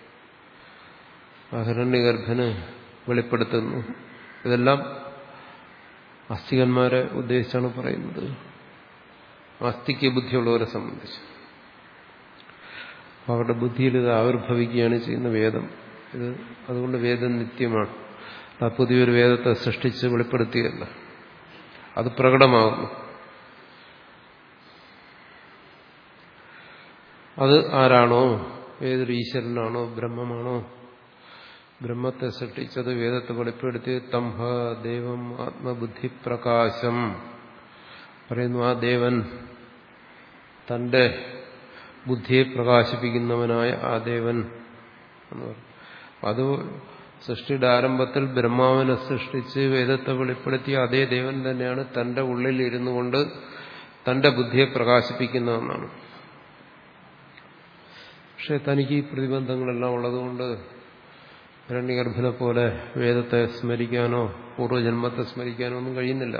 ഹിരണ്യഗർഭന് വെളിപ്പെടുത്തുന്നു ഇതെല്ലാം അസ്തികന്മാരെ ഉദ്ദേശിച്ചാണ് പറയുന്നത് അസ്ഥിക്ക് ബുദ്ധിയുള്ളവരെ സംബന്ധിച്ച് അവരുടെ ബുദ്ധിയിൽ ഇത് ആവിർഭവിക്കുകയാണ് ചെയ്യുന്ന വേദം ഇത് അതുകൊണ്ട് വേദം നിത്യമാണ് ആ പുതിയൊരു വേദത്തെ സൃഷ്ടിച്ച് വെളിപ്പെടുത്തിയല്ല അത് പ്രകടമാകുന്നു അത് ആരാണോ ഏതൊരു ഈശ്വരനാണോ ബ്രഹ്മമാണോ ബ്രഹ്മത്തെ സൃഷ്ടിച്ചത് വേദത്തെ വെളിപ്പെടുത്തി തംഹ ദേവം ആത്മബുദ്ധി പ്രകാശം പറയുന്നു ആ ദേവൻ തന്റെ ബുദ്ധിയെ പ്രകാശിപ്പിക്കുന്നവനായ ആ ദേവൻ എന്ന് പറയും അത് സൃഷ്ടിയുടെ ആരംഭത്തിൽ ബ്രഹ്മാവിനെ സൃഷ്ടിച്ച് വേദത്തെ വെളിപ്പെടുത്തിയ അതേ ദേവൻ തന്നെയാണ് തന്റെ ഉള്ളിൽ ഇരുന്നു കൊണ്ട് തന്റെ ബുദ്ധിയെ പ്രകാശിപ്പിക്കുന്നതെന്നാണ് പക്ഷെ തനിക്ക് ഈ പ്രതിബന്ധങ്ങളെല്ലാം ഉള്ളതുകൊണ്ട് ഹിരണ്യഗർഭനെ പോലെ വേദത്തെ സ്മരിക്കാനോ പൂർവ്വജന്മത്തെ സ്മരിക്കാനോ ഒന്നും കഴിയുന്നില്ല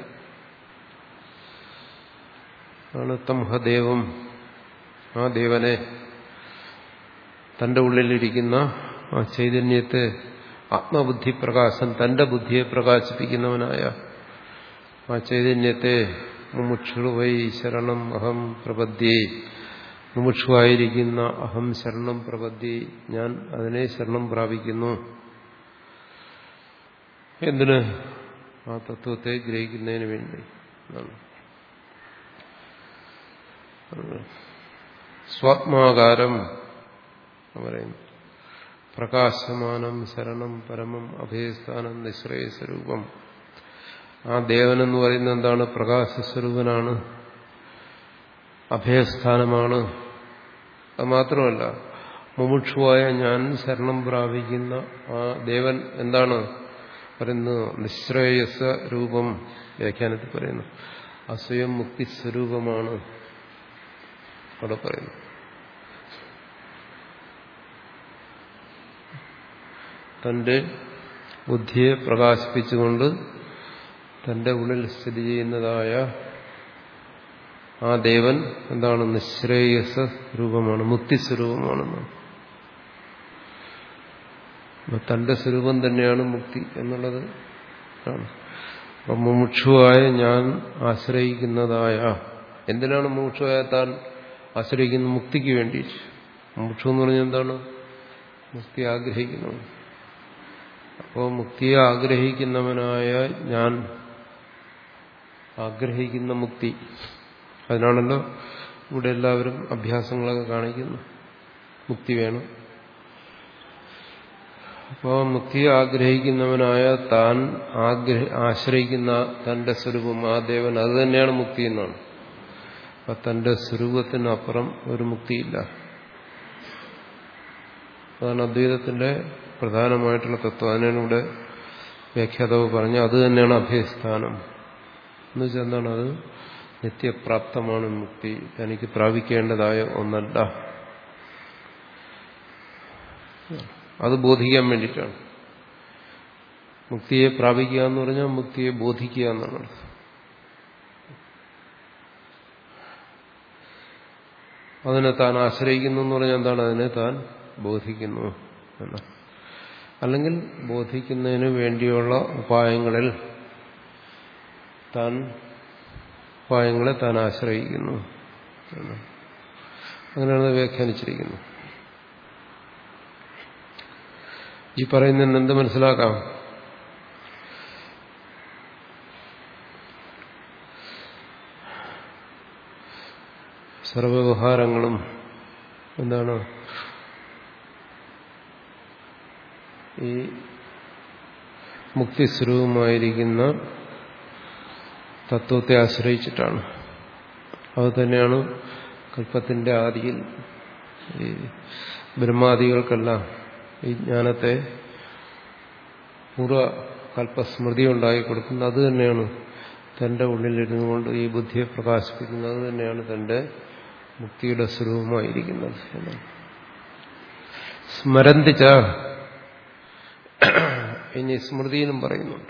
ആണ് തംഹദേവം ആ ദേവനെ തന്റെ ഉള്ളിലിരിക്കുന്ന ആ ചൈതന്യത്തെ ആത്മബുദ്ധി പ്രകാശം തന്റെ ബുദ്ധിയെ പ്രകാശിപ്പിക്കുന്നവനായ ആ ചൈതന്യത്തെ മുമുക്ഷുവൈ ശരണം അഹം പ്രപദ്യേ മുമുക്ഷുവായിരിക്കുന്ന അഹം ശരണം പ്രപദ്യേ ഞാൻ അതിനെ ശരണം പ്രാപിക്കുന്നു എന്തിന് ആ തത്വത്തെ ഗ്രഹിക്കുന്നതിന് വേണ്ടി സ്വാത്മാകാരം പറയുന്നു പ്രകാശമാനം ശരണം പരമം അഭയസ്ഥാനം നിശ്രയസ്വരൂപം ആ ദേവനെന്ന് പറയുന്നത് എന്താണ് പ്രകാശസ്വരൂപനാണ് അഭയസ്ഥാനമാണ് അത് മാത്രമല്ല മുമുക്ഷുവായ ഞാൻ ശരണം പ്രാപിക്കുന്ന ആ ദേവൻ എന്താണ് പറയുന്നത് നിശ്രേയസ രൂപം വ്യാഖ്യാനത്തിൽ പറയുന്നു അസ്വയം മുക്തി സ്വരൂപമാണ് അവിടെ പറയുന്നു തന്റെ ബുദ്ധിയെ പ്രകാശിപ്പിച്ചുകൊണ്ട് തന്റെ ഉള്ളിൽ സ്ഥിതി ചെയ്യുന്നതായ ആ ദേവൻ എന്താണ് നിശ്രേയസ രൂപമാണ് മുക്തിസ്വരൂപമാണെന്നാണ് അപ്പൊ തന്റെ സ്വരൂപം തന്നെയാണ് മുക്തി എന്നുള്ളത് ആണ് അപ്പൊ മുമുക്ഷുവായ ഞാൻ ആശ്രയിക്കുന്നതായ എന്തിനാണ് മുമുക്ഷുവായ താൻ ആശ്രയിക്കുന്ന മുക്തിക്ക് വേണ്ടി മുമുക്ഷു എന്ന് പറഞ്ഞാൽ എന്താണ് മുക്തി ആഗ്രഹിക്കുന്നത് അപ്പോൾ മുക്തിയെ ആഗ്രഹിക്കുന്നവനായ ഞാൻ ആഗ്രഹിക്കുന്ന മുക്തി അതിനാണല്ലോ ഇവിടെ എല്ലാവരും അഭ്യാസങ്ങളൊക്കെ കാണിക്കുന്നു മുക്തി വേണം അപ്പോൾ മുക്തിയെ ആഗ്രഹിക്കുന്നവനായ താൻ ആഗ്രഹ ആശ്രയിക്കുന്ന തന്റെ സ്വരൂപം ആ ദേവൻ അത് തന്നെയാണ് മുക്തി എന്നാണ് അപ്പം തന്റെ സ്വരൂപത്തിനപ്പുറം ഒരു മുക്തിയില്ല അതാണ് അദ്വൈതത്തിന്റെ പ്രധാനമായിട്ടുള്ള തത്വം അതിനാണ് ഇവിടെ വ്യാഖ്യാതാവ് പറഞ്ഞ അത് തന്നെയാണ് അഭയസ്ഥാനം എന്ന് വെച്ചാൽ എന്താണ് അത് നിത്യപ്രാപ്തമാണ് മുക്തി തനിക്ക് പ്രാപിക്കേണ്ടതായ ഒന്നല്ല അത് ബോധിക്കാൻ വേണ്ടിയിട്ടാണ് മുക്തിയെ പ്രാപിക്കുക എന്ന് പറഞ്ഞാൽ മുക്തിയെ ബോധിക്കുക എന്നാണ് അർത്ഥം അതിനെ താൻ ആശ്രയിക്കുന്നു എന്ന് പറഞ്ഞാൽ എന്താണ് അതിനെ താൻ ബോധിക്കുന്നു എന്ന് അല്ലെങ്കിൽ ബോധിക്കുന്നതിന് വേണ്ടിയുള്ള ഉപായങ്ങളിൽ താൻ ഉപായങ്ങളെ താൻ ആശ്രയിക്കുന്നു അങ്ങനെയാണ് വ്യാഖ്യാനിച്ചിരിക്കുന്നത് ഈ പറയുന്നതിന് എന്ത് മനസ്സിലാക്കാം സർവവ്യവഹാരങ്ങളും എന്താണ് ഈ മുക്തിസ്വരൂപമായിരിക്കുന്ന തത്വത്തെ ആശ്രയിച്ചിട്ടാണ് അത് തന്നെയാണ് കൽപ്പത്തിന്റെ ആദിയിൽ ഈ ബ്രഹ്മാദികൾക്കെല്ലാം ഈ ജ്ഞാനത്തെ പൂർവ്വകൽപ്പസ്മൃതി ഉണ്ടാക്കി കൊടുക്കുന്നത് അത് തന്നെയാണ് തന്റെ ഉള്ളിലിരുന്നു കൊണ്ട് ഈ ബുദ്ധിയെ പ്രകാശിപ്പിക്കുന്നത് തന്നെയാണ് തന്റെ മുക്തിയുടെ സ്വരൂപമായിരിക്കുന്നത് എന്നാണ് സ്മരന്തിച്ച ഇനി സ്മൃതിയിലും പറയുന്നുണ്ട്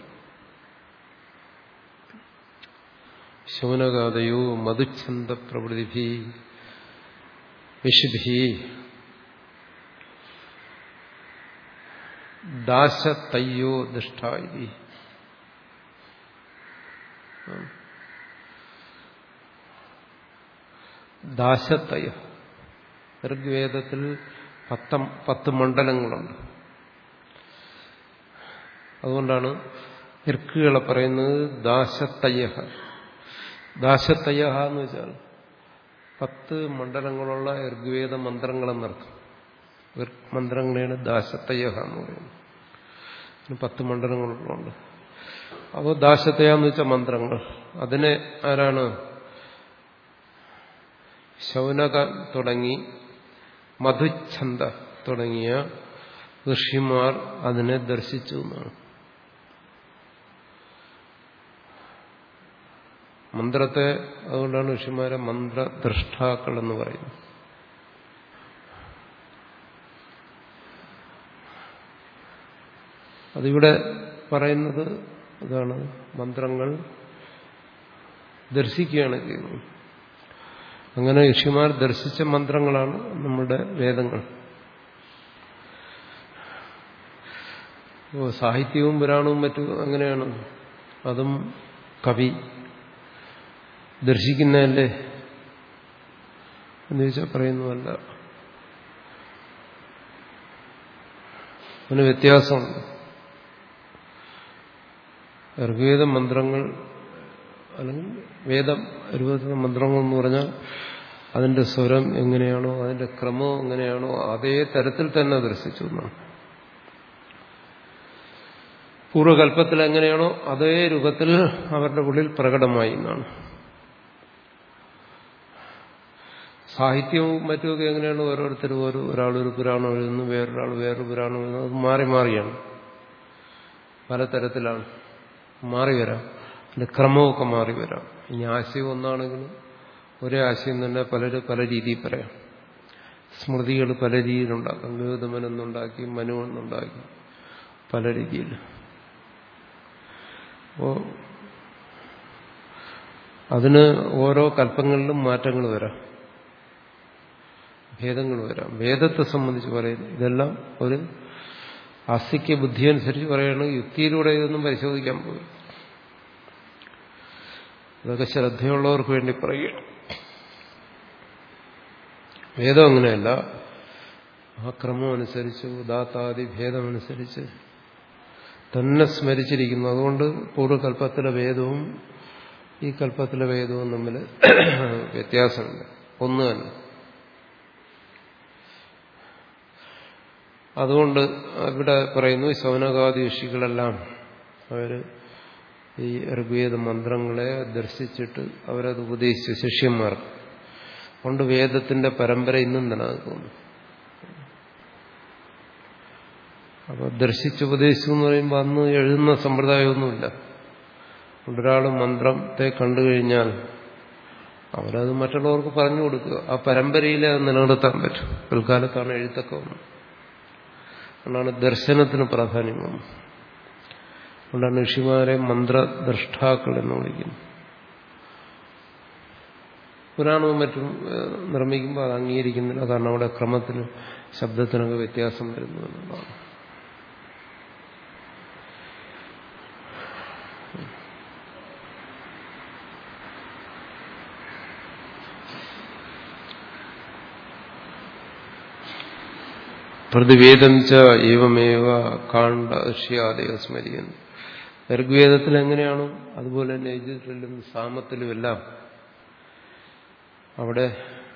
ശൗനകാതയോ മധുച്ഛന്ദ പ്രവൃത്തിഭി വിഷുഭി ദാശതയ്യോ ദുഷ്ടായി ദാശത്തയ ഋഗ്വേദത്തിൽ പത്ത പത്ത് മണ്ഡലങ്ങളുണ്ട് അതുകൊണ്ടാണ് ഇർക്കുകളെ പറയുന്നത് ദാശത്തയ്യ ദാശത്തയ്യ എന്ന് വെച്ചാൽ പത്ത് മണ്ഡലങ്ങളുള്ള ഋഗ്വേദ മന്ത്രങ്ങളെന്നർത്ഥം മന്ത്രങ്ങളെയാണ് ദാശത്തയ്യ എന്ന് പറയുന്നത് പത്ത് മണ്ഡലങ്ങളുണ്ട് അപ്പോൾ ദാശത്തയ എന്ന് വെച്ചാൽ മന്ത്രങ്ങൾ അതിനെ ആരാണ് ശൗനക തുടങ്ങി മധുച്ഛന്ത തുടങ്ങിയ ഋഷിമാർ അതിനെ ദർശിച്ചു എന്നാണ് മന്ത്രത്തെ അതുകൊണ്ടാണ് ഋഷിമാരെ മന്ത്രദ്രഷ്ടാക്കൾ എന്ന് പറയുന്നത് അതിവിടെ പറയുന്നത് ഇതാണ് മന്ത്രങ്ങൾ ദർശിക്കുകയാണ് ചെയ്യുന്നത് അങ്ങനെ ഋഷിമാർ ദർശിച്ച മന്ത്രങ്ങളാണ് നമ്മുടെ വേദങ്ങൾ സാഹിത്യവും പുരാണവും മറ്റും അങ്ങനെയാണ് അതും കവി ദർശിക്കുന്നതല്ലേ എന്ന് ചോദിച്ചാൽ പറയുന്നതല്ല അതിന് വ്യത്യാസമുണ്ട് ഋഗ്വേദ മന്ത്രങ്ങൾ അല്ലെങ്കിൽ വേദം രൂപത്തിലുള്ള മന്ത്രങ്ങൾ എന്ന് പറഞ്ഞാൽ അതിന്റെ സ്വരം എങ്ങനെയാണോ അതിന്റെ ക്രമം എങ്ങനെയാണോ അതേ തരത്തിൽ തന്നെ ദർശിച്ചു എന്നാണ് പൂർവ്വകല്പത്തിൽ എങ്ങനെയാണോ അതേ രൂപത്തിൽ അവരുടെ ഉള്ളിൽ പ്രകടമായി എന്നാണ് സാഹിത്യവും മറ്റുമൊക്കെ എങ്ങനെയാണ് ഓരോരുത്തരും ഓരോ ഒരാളൊരു പുരാണം എഴുതുന്നു വേറൊരാൾ വേറൊരു പുരാണം എഴുതുന്നു അത് മാറി മാറിയാണ് പലതരത്തിലാണ് മാറി വരാം അതിന്റെ ക്രമമൊക്കെ മാറി വരാം ഇനി ആശയം ഒന്നാണെങ്കിലും ഒരേ ആശയം തന്നെ പലര് പല രീതിയിൽ പറയാം സ്മൃതികൾ പല രീതിയിലുണ്ടാക്കാം ഗൗതമനെന്നുണ്ടാക്കി മനു എന്നുണ്ടാക്കി പല രീതിയിൽ അപ്പോ അതിന് ഓരോ കൽപ്പങ്ങളിലും മാറ്റങ്ങൾ വരാം ഭേദങ്ങൾ വരാം വേദത്തെ സംബന്ധിച്ച് പറയുന്നു ഇതെല്ലാം ഒരു ആസ്തിക്യ ബുദ്ധി അനുസരിച്ച് പറയുകയാണെങ്കിൽ യുക്തിയിലൂടെ ഇതൊന്നും പരിശോധിക്കാൻ പോകും ഇതൊക്കെ ശ്രദ്ധയുള്ളവർക്ക് വേണ്ടി പറയുക വേദം അങ്ങനെയല്ല ആ ക്രമം അനുസരിച്ച് ഉദാത്താദി ഭേദമനുസരിച്ച് തന്നെ സ്മരിച്ചിരിക്കുന്നു അതുകൊണ്ട് പൂർവ്വകൽപ്പത്തിലെ വേദവും ഈ കൽപ്പത്തിലെ വേദവും തമ്മിൽ വ്യത്യാസമുണ്ട് ഒന്ന് തന്നെ അതുകൊണ്ട് ഇവിടെ പറയുന്നു സൗനകാദി ഋഷികളെല്ലാം അവര് ഈ ഋഗ്വേദ മന്ത്രങ്ങളെ ദർശിച്ചിട്ട് അവരത് ഉപദേശിച്ചു ശിഷ്യന്മാർ കൊണ്ട് വേദത്തിന്റെ പരമ്പര ഇന്നും നിലനിൽക്കുന്നു അപ്പൊ ദർശിച്ചുപദേശിച്ചു എന്ന് പറയുമ്പോൾ അന്ന് എഴുതുന്ന സമ്പ്രദായമൊന്നുമില്ല ഒരാൾ മന്ത്രത്തെ കണ്ടു കഴിഞ്ഞാൽ അവരത് മറ്റുള്ളവർക്ക് പറഞ്ഞു കൊടുക്കുക ആ പരമ്പരയിൽ അത് നിലനിർത്താൻ പറ്റും പിൽക്കാലത്താണ് എഴുത്തൊക്കെ വന്നത് അതുകൊണ്ടാണ് ദർശനത്തിന് പ്രാധാന്യം വന്നത് അതുകൊണ്ടാണ് ഋഷിമാരെ മന്ത്രദ്രഷ്ടാക്കൾ എന്ന് വിളിക്കുന്നത് പുരാണവും മറ്റും നിർമ്മിക്കുമ്പോൾ അത് അംഗീകരിക്കുന്നില്ല കാരണം അവിടെ ക്രമത്തിന് ശബ്ദത്തിനൊക്കെ വ്യത്യാസം വരുന്നു എന്നുള്ളതാണ് പ്രതിവേദം ച ഏവമേവ കാണ്ട ഋഷിയാദയോ സ്മരിക്കുന്നു ഋഗ്വേദത്തിൽ എങ്ങനെയാണോ അതുപോലെ തന്നെ യജുറിലും സാമത്തിലുമെല്ലാം അവിടെ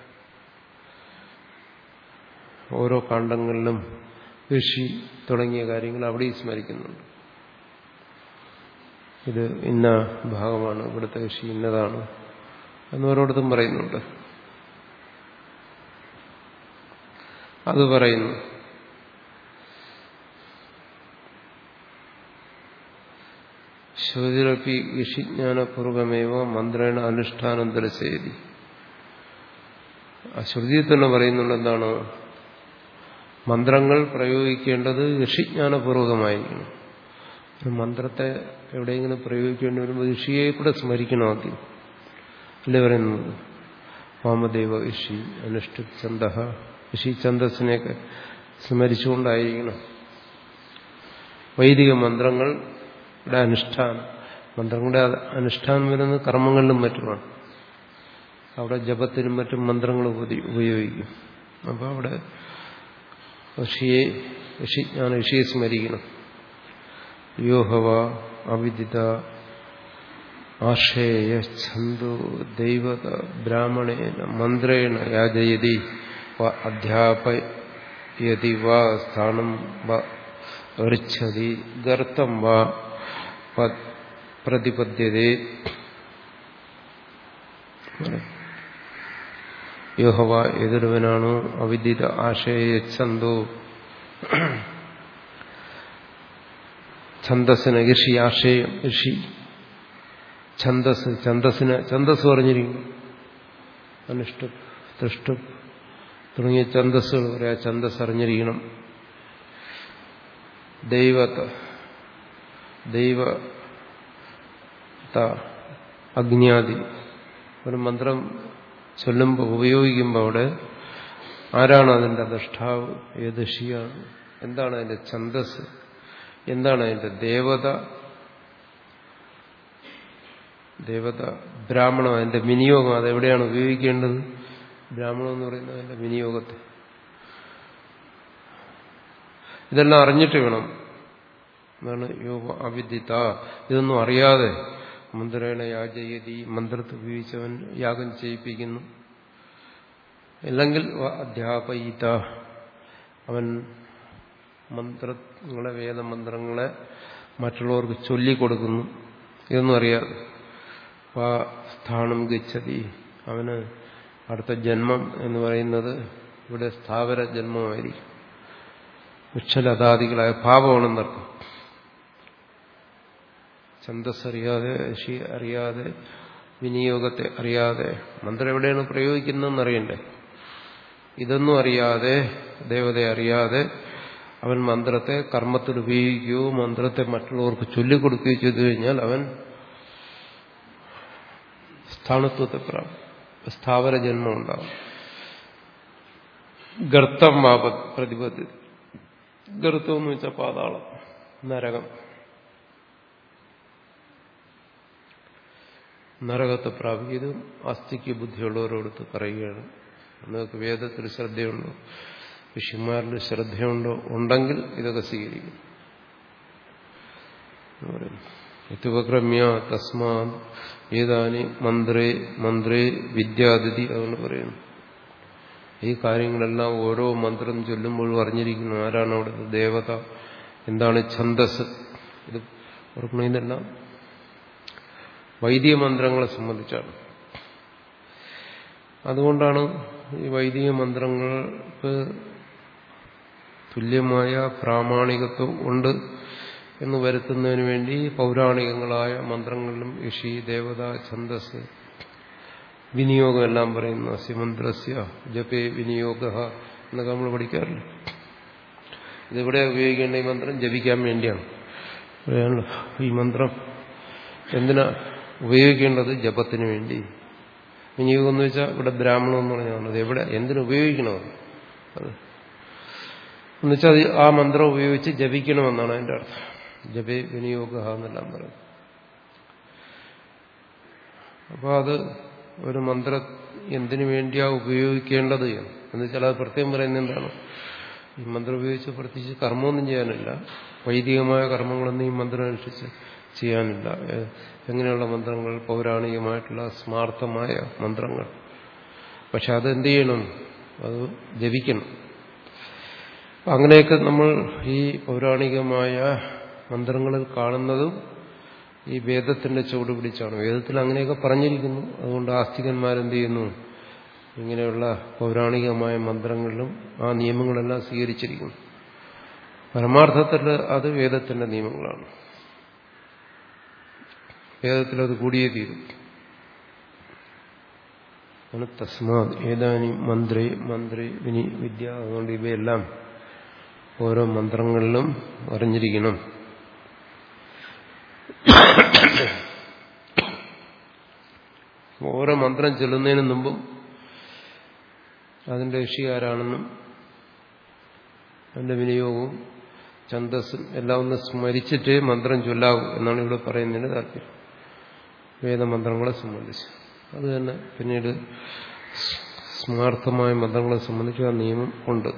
ഓരോ കാണ്ഡങ്ങളിലും ഋഷി തുടങ്ങിയ കാര്യങ്ങൾ അവിടെ സ്മരിക്കുന്നുണ്ട് ഇത് ഇന്ന ഭാഗമാണ് ഇവിടുത്തെ ഋഷി ഇന്നതാണ് എന്നോരോടത്തും പറയുന്നുണ്ട് അത് പറയുന്നു ശ്രുതിരപ്പി ഋഷിജ്ഞാനപൂർവമേവ മന്ത്രേണ അനുഷ്ഠാനം ദർശയതി ആ ശ്രുതിയിൽ തന്നെ പറയുന്നുണ്ട് എന്താണ് മന്ത്രങ്ങൾ പ്രയോഗിക്കേണ്ടത് ഋഷിജ്ഞാനപൂർവകമായിരിക്കണം ഒരു മന്ത്രത്തെ എവിടെയെങ്കിലും പ്രയോഗിക്കേണ്ടി വരുമ്പോൾ ഋഷിയെ കൂടെ സ്മരിക്കണം ആദ്യം അല്ലേ പറയുന്നത് വാമദേവ ഋഷി അനുഷ്ഠ ചന്ദ ഋഷി ഛന്ദസ്സിനെയൊക്കെ സ്മരിച്ചുകൊണ്ടായിരിക്കണം വൈദിക മന്ത്രങ്ങളുടെ അനുഷ്ഠാനം മന്ത്രങ്ങളുടെ അനുഷ്ഠാനം വരുന്നത് കർമ്മങ്ങളിലും മറ്റുമാണ് അവിടെ ജപത്തിനും മറ്റും മന്ത്രങ്ങൾ ഉപയോഗിക്കും അപ്പോൾ അവിടെ ഋഷിയെ ഋഷി ഞാൻ ഋഷിയെ സ്മരിക്കണം യോഹവ അവിദിത ആശേയ ഛന്ദോ ദൈവത ബ്രാഹ്മണേന മന്ത്രേണ യാജയതി അധ്യാപയതി വാ സ്ഥാനം ഋച്ഛതി ഗർത്തം വാ പ്രതിപദ്യതേ യോഹവ ഏതൊരുവനാണോ അവിദിത ആശയച്ഛന്തോ ഛന്തസ്സിന് ഋഷി ആശയം ഋഷി ഛന്തസ് ഛന്തസ്സിന് ഛന്തസ് പറഞ്ഞിരിക്കുന്നു അനുഷ്ഠ തൃഷ്ട തുടങ്ങിയ ഛന്തസ്സുകൾ പറയാ ഛന്തസ് അറിഞ്ഞിരിക്കണം ദൈവത ദൈവ അഗ്നിയാദി ഒരു മന്ത്രം ചൊല്ലുമ്പോൾ ഉപയോഗിക്കുമ്പോൾ അവിടെ ആരാണ് അതിൻ്റെ ദഷ്ടാവ് ഏത് ഋഷിയാണ് എന്താണ് അതിൻ്റെ ഛന്തസ് എന്താണ് അതിൻ്റെ ദേവത ദേവത ബ്രാഹ്മണം അതിൻ്റെ വിനിയോഗം അതെവിടെയാണ് ഉപയോഗിക്കേണ്ടത് ബ്രാഹ്മണം എന്ന് പറയുന്നത് അതിൻ്റെ വിനിയോഗത്തെ ഇതെല്ലാം അറിഞ്ഞിട്ട് വേണം എന്നാണ് യോഗ അവിദ്യത ഇതൊന്നും അറിയാതെ മന്ത്രേണ യാജയതി മന്ത്രത്തെ ഉപയോഗിച്ചവൻ യാഗം ചെയ്യിപ്പിക്കുന്നു അല്ലെങ്കിൽ അധ്യാപയിത അവൻ മന്ത്രങ്ങളെ വേദമന്ത്രങ്ങളെ മറ്റുള്ളവർക്ക് ചൊല്ലിക്കൊടുക്കുന്നു ഇതൊന്നും അറിയാതെ ആ സ്ഥാനം ഗച്ഛതി അവന് അടുത്ത ജന്മം എന്ന് പറയുന്നത് ഇവിടെ സ്ഥാവര ജന്മമായിരിക്കും വൃക്ഷലതാദികളായ ഭാവമാണെന്നർത്ഥം ഛന്തസ് അറിയാതെ ഋഷി അറിയാതെ വിനിയോഗത്തെ അറിയാതെ മന്ത്രം എവിടെയാണ് പ്രയോഗിക്കുന്നതെന്ന് അറിയണ്ടേ ഇതൊന്നും അറിയാതെ ദേവതയെ അറിയാതെ അവൻ മന്ത്രത്തെ കർമ്മത്തിൽ ഉപയോഗിക്കുകയോ മന്ത്രത്തെ മറ്റുള്ളവർക്ക് ചൊല്ലിക്കൊടുക്കുകയോ ചെയ്തു കഴിഞ്ഞാൽ അവൻ സ്ഥാണത്വത്തെ പ്രാപിക്കും സ്ഥാവര ജന്മം ഉണ്ടാവും ഗർത്തം വാപത് പ്രതിപത്തി ഗർത്തം എന്ന് വെച്ചാൽ പാതാളം നരകം നരകത്തെ പ്രാപിക്കും ഇത് അസ്ഥിക്ക് ബുദ്ധിയുള്ളവരോടുത്ത് പറയുകയാണ് നിങ്ങൾക്ക് വേദത്തിൽ ശ്രദ്ധയുണ്ടോ ഋഷിമാരിൽ ശ്രദ്ധയുണ്ടോ ഉണ്ടെങ്കിൽ ഇതൊക്കെ സ്വീകരിക്കും ഇതുപക്രമ്യ തസ്മാ ഏതാനി മന്ത്രേ മന്ത്രേ വിദ്യാതിഥി അതുകൊണ്ട് പറയുന്നു ഈ കാര്യങ്ങളെല്ലാം ഓരോ മന്ത്രം ചൊല്ലുമ്പോഴും അറിഞ്ഞിരിക്കുന്നു ആരാണ് അവിടുത്തെ ദേവത എന്താണ് ഛന്ദസ് ഇത് ഓർക്കണമെന്നെല്ലാം വൈദിക മന്ത്രങ്ങളെ സംബന്ധിച്ചാണ് അതുകൊണ്ടാണ് ഈ വൈദിക മന്ത്രങ്ങൾക്ക് തുല്യമായ പ്രാമാണികത്വം ഉണ്ട് എന്ന് വരുത്തുന്നതിന് വേണ്ടി പൗരാണികങ്ങളായ മന്ത്രങ്ങളിലും ഋഷി ദേവത ഛന്ദസ് വിനിയോഗം എല്ലാം പറയുന്നു അസ്യമന്ത്രസ്യ ജപേ വിനിയോഗ എന്നൊക്കെ നമ്മൾ പഠിക്കാറില്ല ഇതിവിടെ ഉപയോഗിക്കേണ്ട ഈ മന്ത്രം ജപിക്കാൻ വേണ്ടിയാണ് പറയാനുള്ള ഈ മന്ത്രം എന്തിനാ ഉപയോഗിക്കേണ്ടത് ജപത്തിന് വേണ്ടി വിനിയോഗം എന്ന് വെച്ചാൽ ഇവിടെ ബ്രാഹ്മണം എന്ന് പറഞ്ഞാൽ അത് എവിടെ എന്തിനു ഉപയോഗിക്കണോ അത് എന്നുവെച്ചാൽ ആ മന്ത്രം ഉപയോഗിച്ച് ജപിക്കണമെന്നാണ് അതിന്റെ അർത്ഥം ജപേ വിനിയോഗ എന്നെല്ലാം പറയും അപ്പോൾ അത് ഒരു മന്ത്ര എന്തിനു വേണ്ടിയാ ഉപയോഗിക്കേണ്ടത് എന്ന് വെച്ചാൽ അത് പ്രത്യേകം പറയുന്നത് എന്താണ് ഈ മന്ത്രം ഉപയോഗിച്ച് പ്രത്യേകിച്ച് കർമ്മമൊന്നും ചെയ്യാനില്ല വൈദികമായ കർമ്മങ്ങളൊന്നും ഈ മന്ത്രം അനുസരിച്ച് ചെയ്യാനില്ല എങ്ങനെയുള്ള മന്ത്രങ്ങൾ പൗരാണികമായിട്ടുള്ള സ്മാർത്ഥമായ മന്ത്രങ്ങൾ പക്ഷെ അതെന്ത് ചെയ്യണം അത് ജപിക്കണം അങ്ങനെയൊക്കെ നമ്മൾ ഈ പൗരാണികമായ മന്ത്രങ്ങളിൽ കാണുന്നതും ഈ വേദത്തിന്റെ ചുവട് പിടിച്ചാണ് വേദത്തിൽ അങ്ങനെയൊക്കെ പറഞ്ഞിരിക്കുന്നു അതുകൊണ്ട് ആസ്തികന്മാരെന്ത് ചെയ്യുന്നു ഇങ്ങനെയുള്ള പൗരാണികമായ മന്ത്രങ്ങളിലും ആ നിയമങ്ങളെല്ലാം സ്വീകരിച്ചിരിക്കുന്നു പരമാർത്ഥത്തിൽ അത് വേദത്തിന്റെ നിയമങ്ങളാണ് വേദത്തിൽ അത് കൂടിയേ തീരും തസ്മാ ഏതാനും മന്ത്രി മന്ത്രി വിനി വിദ്യ അതുകൊണ്ട് ഇവയെല്ലാം ഓരോ മന്ത്രങ്ങളിലും അറിഞ്ഞിരിക്കണം ഓരോ മന്ത്രം ചൊല്ലുന്നതിന് മുമ്പും അതിന്റെ ഋഷികാരാണെന്നും അതിന്റെ വിനിയോഗവും ഛന്തസ്സും എല്ലാം ഒന്ന് സ്മരിച്ചിട്ടേ മന്ത്രം ചൊല്ലാവൂ എന്നാണ് ഇവിടെ പറയുന്നതിന് താല്പര്യം വേദമന്ത്രങ്ങളെ സംബന്ധിച്ച് അത് തന്നെ പിന്നീട് സ്മാർത്ഥമായ മന്ത്രങ്ങളെ സംബന്ധിച്ച് ആ നിയമം ഉണ്ട്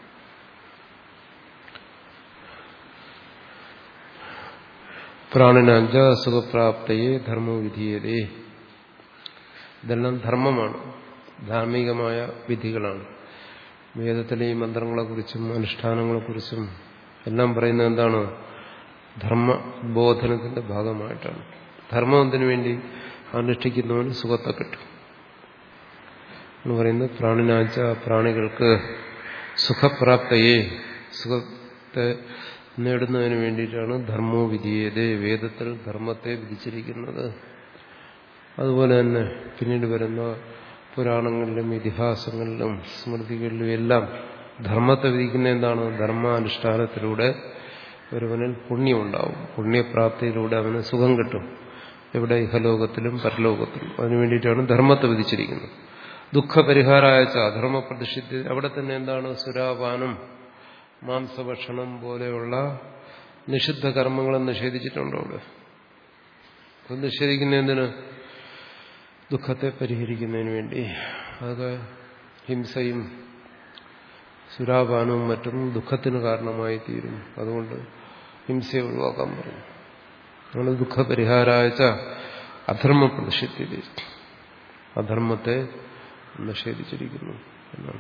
പ്രാണനാഞ്ച സുഖപ്രാപ്തയെ ധർമ്മവിധീയതേ ഇതെല്ലാം ധർമ്മമാണ് ധാർമ്മികമായ വിധികളാണ് വേദത്തിലെ ഈ മന്ത്രങ്ങളെക്കുറിച്ചും അനുഷ്ഠാനങ്ങളെക്കുറിച്ചും എല്ലാം പറയുന്നത് എന്താണ് ധർമ്മബോധനത്തിന്റെ ഭാഗമായിട്ടാണ് ധർമ്മം എന്തിനു വേണ്ടി അനുഷ്ഠിക്കുന്നവന് സുഖത്തെ കിട്ടും എന്ന് പറയുന്നത് പ്രാണിനാച്ച പ്രാണികൾക്ക് സുഖപ്രാപ്തയെ സുഖത്തെ നേടുന്നതിന് വേണ്ടിയിട്ടാണ് ധർമ്മോ വിധിയത് വേദത്തിൽ ധർമ്മത്തെ വിധിച്ചിരിക്കുന്നത് അതുപോലെ തന്നെ പിന്നീട് വരുന്ന പുരാണങ്ങളിലും ഇതിഹാസങ്ങളിലും സ്മൃതികളിലും എല്ലാം ധർമ്മത്തെ വിധിക്കുന്ന എന്താണ് ധർമാനുഷ്ഠാനത്തിലൂടെ ഒരുവനിൽ പുണ്യമുണ്ടാവും പുണ്യപ്രാപ്തിയിലൂടെ അവന് സുഖം കിട്ടും ഇവിടെ ഇഹലോകത്തിലും പരലോകത്തിലും അതിനു വേണ്ടിയിട്ടാണ് ധർമ്മത്തെ വിധിച്ചിരിക്കുന്നത് ദുഃഖപരിഹാരായ അധർമ്മ പ്രതിഷ്ഠിച്ച് അവിടെ തന്നെ എന്താണ് സുരാപാനം മാംസഭക്ഷണം പോലെയുള്ള നിഷിദ്ധ കർമ്മങ്ങളെ നിഷേധിച്ചിട്ടുണ്ടോ അവിടെ അത് നിഷേധിക്കുന്ന എന്തിന് ദുഃഖത്തെ പരിഹരിക്കുന്നതിന് വേണ്ടി അതൊക്കെ ഹിംസയും സുരാപാനവും മറ്റും ദുഃഖത്തിന് കാരണമായി തീരും അതുകൊണ്ട് ഹിംസയെ ഒഴിവാക്കാൻ പറഞ്ഞു അങ്ങനെ ദുഃഖപരിഹാരായ അധർമ്മ പ്രതിഷേധി അധർമ്മത്തെ നിഷേധിച്ചിരിക്കുന്നു എന്നാണ്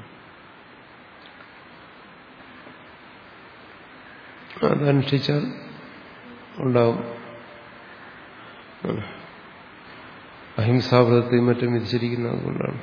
അതനുഷ്ഠിച്ചാൽ ഉണ്ടാവും അഹിംസാവ്രതത്തെയും മറ്റും വിധിച്ചിരിക്കുന്നത് കൊണ്ടാണ്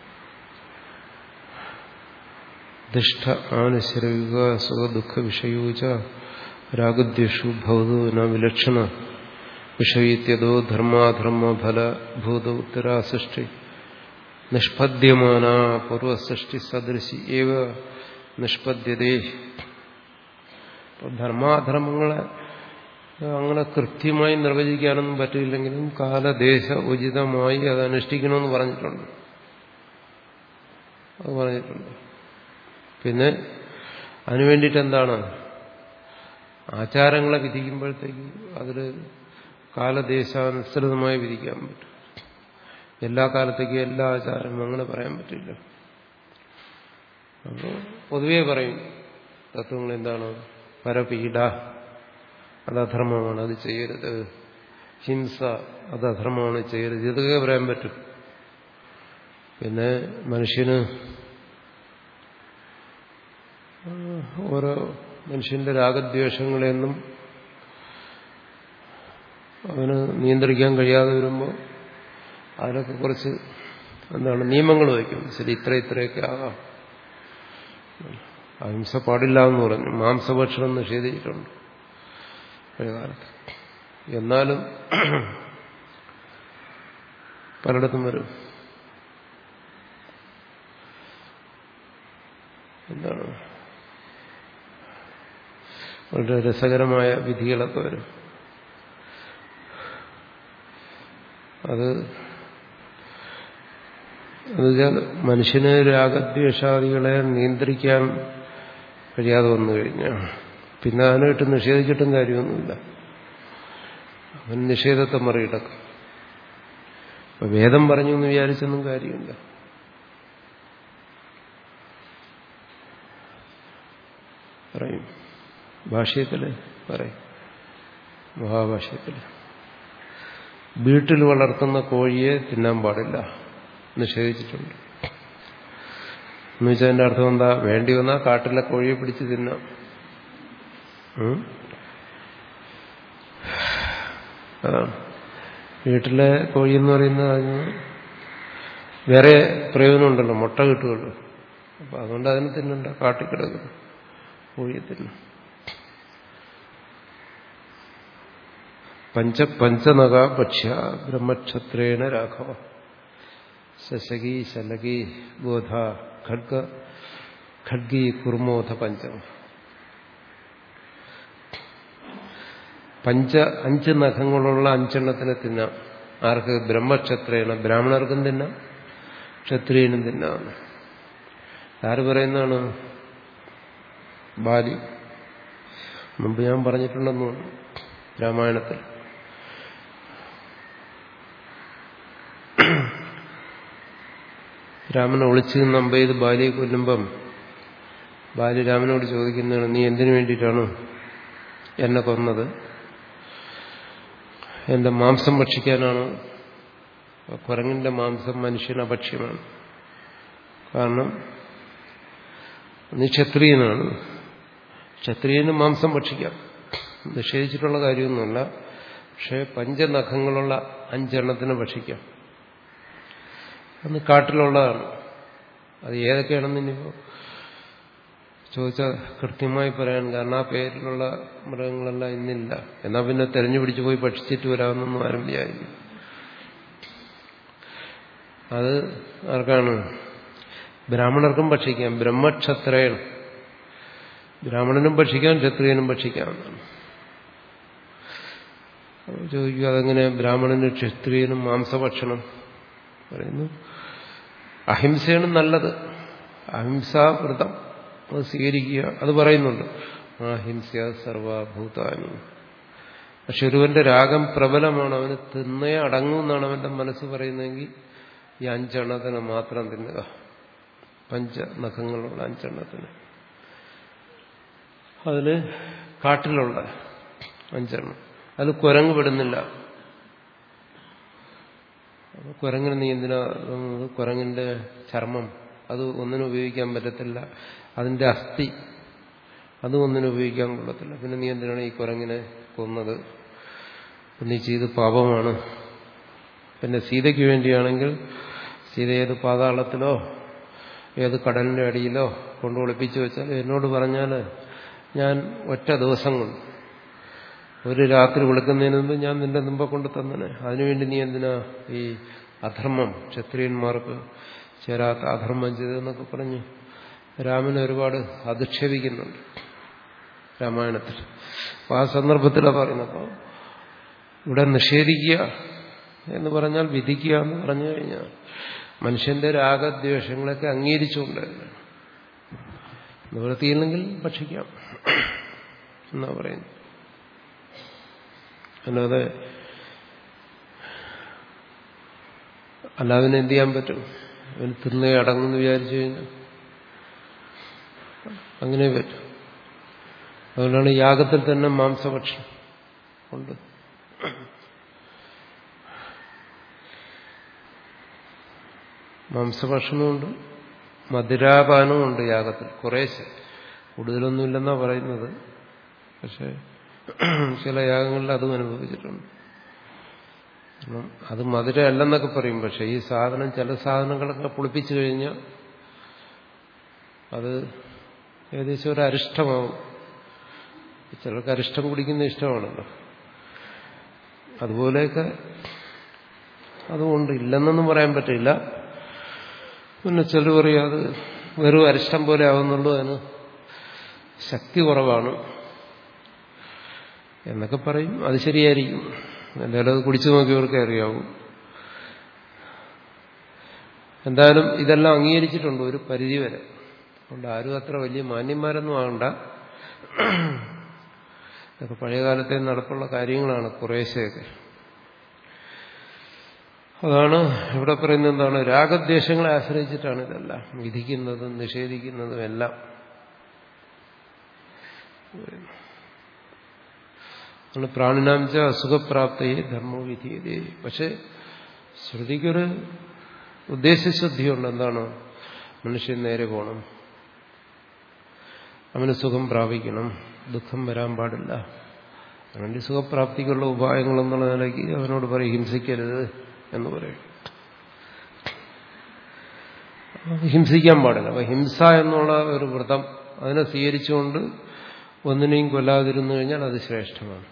ദിഷ്ട ആനുശരവിക സുഖദുഃഖ വിഷയോച രാഗദ്വേഷു ഭവതോ ന വിലക്ഷണ വിഷയിത്യതോ ധർമാധർമ്മ ഫലഭൂത ഉത്തരാസൃഷ്ടി നിഷ്പദ്യമാന പൂർവസൃഷ്ടി സദൃശി ഏവ നിഷ്പദ്യതേ ധർമാധർമ്മങ്ങളെ അങ്ങനെ കൃത്യമായി നിർവചിക്കാനൊന്നും പറ്റില്ലെങ്കിലും കാലദേശ ഉചിതമായി അത് അനുഷ്ഠിക്കണമെന്ന് പറഞ്ഞിട്ടുണ്ട് അത് പറഞ്ഞിട്ടുണ്ട് പിന്നെ അതിനു വേണ്ടിയിട്ട് എന്താണ് ആചാരങ്ങളെ വിധിക്കുമ്പോഴത്തേക്ക് അതിൽ കാലദേശാനുസൃതമായി വിധിക്കാൻ പറ്റും എല്ലാ കാലത്തേക്കും എല്ലാ ആചാരവും അങ്ങനെ പറയാൻ പറ്റില്ല അപ്പോൾ പൊതുവേ പറയും തത്വങ്ങൾ എന്താണ് പരപീഡ അത് അധർമ്മമാണ് അത് ചെയ്യരുത് ഹിംസ അത് അധർമ്മമാണ് ചെയ്യരുത് ഇതൊക്കെ പറയാൻ പറ്റും പിന്നെ മനുഷ്യന് ഓരോ മനുഷ്യന്റെ രാഗദ്വേഷങ്ങളെയൊന്നും അവന് നിയന്ത്രിക്കാൻ കഴിയാതെ വരുമ്പോൾ അതിനൊക്കെ കുറച്ച് എന്താണ് നിയമങ്ങൾ വയ്ക്കും ശരി ഇത്ര ഇത്രയൊക്കെ ആകാം അഹിംസ പാടില്ല എന്ന് പറഞ്ഞു മാംസഭക്ഷണം നിഷേധിച്ചിട്ടുണ്ട് പഴയകാലത്ത് എന്നാലും പലയിടത്തും വരും എന്താണ് വളരെ രസകരമായ വിധികളൊക്കെ വരും അത് എന്നുവെച്ചാൽ മനുഷ്യന് രാഗദ്വേഷാദികളെ നിയന്ത്രിക്കാൻ കഴിയാതെ വന്നു കഴിഞ്ഞാൽ പിന്നെ അതിനായിട്ട് നിഷേധിച്ചിട്ടും കാര്യമൊന്നുമില്ല അവൻ നിഷേധത്തെ മറികടക്കും അപ്പൊ വേദം പറഞ്ഞു എന്ന് വിചാരിച്ചൊന്നും കാര്യമില്ല പറയും ഭാഷ്യത്തില് പറയും മഹാഭാഷ്യത്തില് വീട്ടിൽ വളർത്തുന്ന കോഴിയെ തിന്നാൻ പാടില്ല നിഷേധിച്ചിട്ടുണ്ട് എന്നുവെച്ചാൽ അതിന്റെ അർത്ഥം എന്താ വേണ്ടി വന്നാൽ കാട്ടിലെ കോഴിയെ പിടിച്ച് തിന്നാം അതാണ് വീട്ടിലെ കോഴി എന്ന് പറയുന്നത് അതിന് വേറെ പ്രയോജനമുണ്ടല്ലോ മുട്ട കിട്ടുമല്ലോ അപ്പൊ അതുകൊണ്ട് അതിന് തിന്നണ്ട കാട്ടിക്കിടക്കുന്നു കോഴിയെ തിന്നും പഞ്ച പഞ്ചനക ഭക്ഷ്യ ബ്രഹ്മക്ഷത്രേണ രാഘവ ശശകി ശലകി ബോധ ഖഡ്ഗ ഖഡ്ഗി കുർമോധ പഞ്ചമ പഞ്ച അഞ്ച് നഖങ്ങളുള്ള അഞ്ചെണ്ണത്തിന് തിന്നാം ആർക്ക് ബ്രഹ്മക്ഷത്രേണ ബ്രാഹ്മണർക്കും തിന്നാം ക്ഷത്രിയനും തിന്നാം ആര് പറയുന്നതാണ് ബാലി മുമ്പ് ഞാൻ പറഞ്ഞിട്ടുണ്ടെന്ന് രാമായണത്തിൽ രാമനെ ഒളിച്ചു നിന്ന് അമ്പ ചെയ്ത് ബാലിയെ കൊല്ലുമ്പം ബാലി രാമനോട് ചോദിക്കുന്നതാണ് നീ എന്തിനു വേണ്ടിയിട്ടാണ് എന്നെ കൊന്നത് എന്റെ മാംസം ഭക്ഷിക്കാനാണ് കുരങ്ങിന്റെ മാംസം മനുഷ്യന് അഭക്ഷ്യമാണ് കാരണം നീ ക്ഷത്രിയനാണ് ക്ഷത്രിയന് മാംസം ഭക്ഷിക്കാം നിഷേധിച്ചിട്ടുള്ള കാര്യമൊന്നുമല്ല പക്ഷെ പഞ്ചനഖങ്ങളുള്ള അഞ്ചെണ്ണത്തിന് ഭക്ഷിക്കാം അന്ന് കാട്ടിലുള്ളതാണ് അത് ഏതൊക്കെയാണെന്ന് ഇനിയിപ്പോ ചോദിച്ചാൽ കൃത്യമായി പറയാൻ കാരണം ആ പേരിലുള്ള മൃഗങ്ങളെല്ലാം ഇന്നില്ല എന്നാൽ പിന്നെ തെരഞ്ഞു പിടിച്ചു പോയി ഭക്ഷിച്ചിട്ട് വരാമെന്നൊന്നും ആരും വിചാരിക്കും അത് ആർക്കാണ് ബ്രാഹ്മണർക്കും ഭക്ഷിക്കാം ബ്രഹ്മക്ഷത്രയൻ ബ്രാഹ്മണനും ഭക്ഷിക്കാം ക്ഷത്രിയനും ഭക്ഷിക്കാം എന്നാണ് ചോദിക്കുക അതെങ്ങനെ ബ്രാഹ്മണനും ക്ഷത്രിയനും മാംസഭക്ഷണം പറയുന്നു അഹിംസയാണ് നല്ലത് അഹിംസാവൃതം അത് സ്വീകരിക്കുക അത് പറയുന്നുണ്ട് അഹിംസ സർവഭൂതാനി പക്ഷെ ഒരുവന്റെ രാഗം പ്രബലമാണ് അവന് തിന്നേ അടങ്ങും എന്നാണ് അവന്റെ മനസ്സ് പറയുന്നതെങ്കിൽ ഈ അഞ്ചെണ്ണത്തിന് മാത്രം തിന്നുക പഞ്ച നഖങ്ങളുള്ള അഞ്ചെണ്ണത്തിന് അതില് കാട്ടിലുള്ള അഞ്ചെണ്ണം അത് കുരങ്ങ് പെടുന്നില്ല കുരങ്ങിന് നീ എന്തിനാ കുരങ്ങിന്റെ ചർമ്മം അത് ഒന്നിനും ഉപയോഗിക്കാൻ പറ്റത്തില്ല അതിന്റെ അസ്ഥി അതും ഒന്നിനും ഉപയോഗിക്കാൻ കൊള്ളത്തില്ല പിന്നെ നീ എന്തിനാണ് ഈ കുരങ്ങിനെ കൊന്നത് നീ ചെയ്ത് പാപമാണ് പിന്നെ സീതയ്ക്ക് വേണ്ടിയാണെങ്കിൽ സീത ഏത് പാതാളത്തിലോ ഏത് കടലിന്റെ അടിയിലോ കൊണ്ട് ഒളിപ്പിച്ചു വെച്ചാൽ എന്നോട് പറഞ്ഞാൽ ഞാൻ ഒറ്റ ദിവസം കൊണ്ട് ഒരു രാത്രി വിളിക്കുന്നതിന് മുമ്പ് ഞാൻ നിന്റെ മുമ്പ് കൊണ്ട് തന്നെ അതിനുവേണ്ടി നീ എന്തിനാ ഈ അധർമ്മം ക്ഷത്രിയന്മാർക്ക് ചേരാത്ത അധർമ്മം ചെയ്തതെന്നൊക്കെ പറഞ്ഞ് രാമനെ ഒരുപാട് അധിക്ഷേപിക്കുന്നുണ്ട് രാമായണത്തിൽ അപ്പൊ ആ സന്ദർഭത്തിലാണ് പറയുന്നത് അപ്പോൾ ഇവിടെ നിഷേധിക്കുക എന്ന് പറഞ്ഞാൽ വിധിക്കുക എന്ന് പറഞ്ഞു കഴിഞ്ഞാൽ മനുഷ്യന്റെ രാഗദ്വേഷങ്ങളൊക്കെ അംഗീകരിച്ചുകൊണ്ട് നിവൃത്തിയില്ലെങ്കിൽ ഭക്ഷിക്കാം എന്നാ പറയുന്നു അല്ലാതെ അല്ലാതെ എന്ത് ചെയ്യാൻ പറ്റും അവന് തിന്നേ അടങ്ങുമെന്ന് വിചാരിച്ചു കഴിഞ്ഞാൽ അങ്ങനെ പറ്റും അതുകൊണ്ടാണ് യാഗത്തിൽ തന്നെ മാംസഭക്ഷണം ഉണ്ട് മാംസഭക്ഷണമുണ്ട് മധുരാപാനമുണ്ട് യാഗത്തിൽ കുറേശ്ശെ കൂടുതലൊന്നുമില്ലെന്നാ പറയുന്നത് പക്ഷെ ചില യാഗങ്ങളിൽ അതും അനുഭവിച്ചിട്ടുണ്ട് കാരണം അത് മധുര അല്ലെന്നൊക്കെ പറയും പക്ഷെ ഈ സാധനം ചില സാധനങ്ങളൊക്കെ പുളിപ്പിച്ചു കഴിഞ്ഞാൽ അത് ഏകദേശം ഒരു അരിഷ്ടമാവും ചിലർക്ക് അരിഷ്ടം കുടിക്കുന്ന ഇഷ്ടമാണല്ലോ അതുപോലെയൊക്കെ അതുകൊണ്ട് ഇല്ലെന്നൊന്നും പറയാൻ പറ്റില്ല പിന്നെ ചിലർ പറയും അത് വെറും അരിഷ്ടം പോലെ ആവുന്നുള്ളൂ അതിന് ശക്തി കുറവാണ് എന്നൊക്കെ പറയും അത് ശരിയായിരിക്കും എന്തായാലും അത് കുടിച്ചു നോക്കിയവർക്കേ അറിയാവൂ എന്തായാലും ഇതെല്ലാം അംഗീകരിച്ചിട്ടുണ്ട് ഒരു പരിധിവരെ അതുകൊണ്ട് ആരും അത്ര വലിയ മാന്യന്മാരൊന്നും ആകണ്ട ഇതൊക്കെ പഴയകാലത്തെ നടപ്പുള്ള കാര്യങ്ങളാണ് കുറേശ്ശെയൊക്കെ അതാണ് ഇവിടെ പറയുന്നത് എന്താണ് രാഗദ്വേഷങ്ങളെ ആശ്രയിച്ചിട്ടാണ് ഇതെല്ലാം വിധിക്കുന്നതും നിഷേധിക്കുന്നതും എല്ലാം പ്രാണിനാംച അസുഖപ്രാപ്തയെ ധർമ്മവിധിയതേ പക്ഷെ ശ്രുതിക്കൊരു ഉദ്ദേശശുദ്ധിയുണ്ട് എന്താണ് മനുഷ്യൻ നേരെ പോകണം അവന് സുഖം പ്രാപിക്കണം ദുഃഖം വരാൻ പാടില്ല അവന്റെ സുഖപ്രാപ്തിക്കുള്ള ഉപായങ്ങളെന്നുള്ള നിലയ്ക്ക് അവനോട് പറയും ഹിംസിക്കരുത് എന്ന് പറയും ഹിംസിക്കാൻ പാടില്ല അപ്പൊ ഹിംസ എന്നുള്ള ഒരു വ്രതം അതിനെ സ്വീകരിച്ചുകൊണ്ട് ഒന്നിനെയും കൊല്ലാതിരുന്നു കഴിഞ്ഞാൽ അത് ശ്രേഷ്ഠമാണ്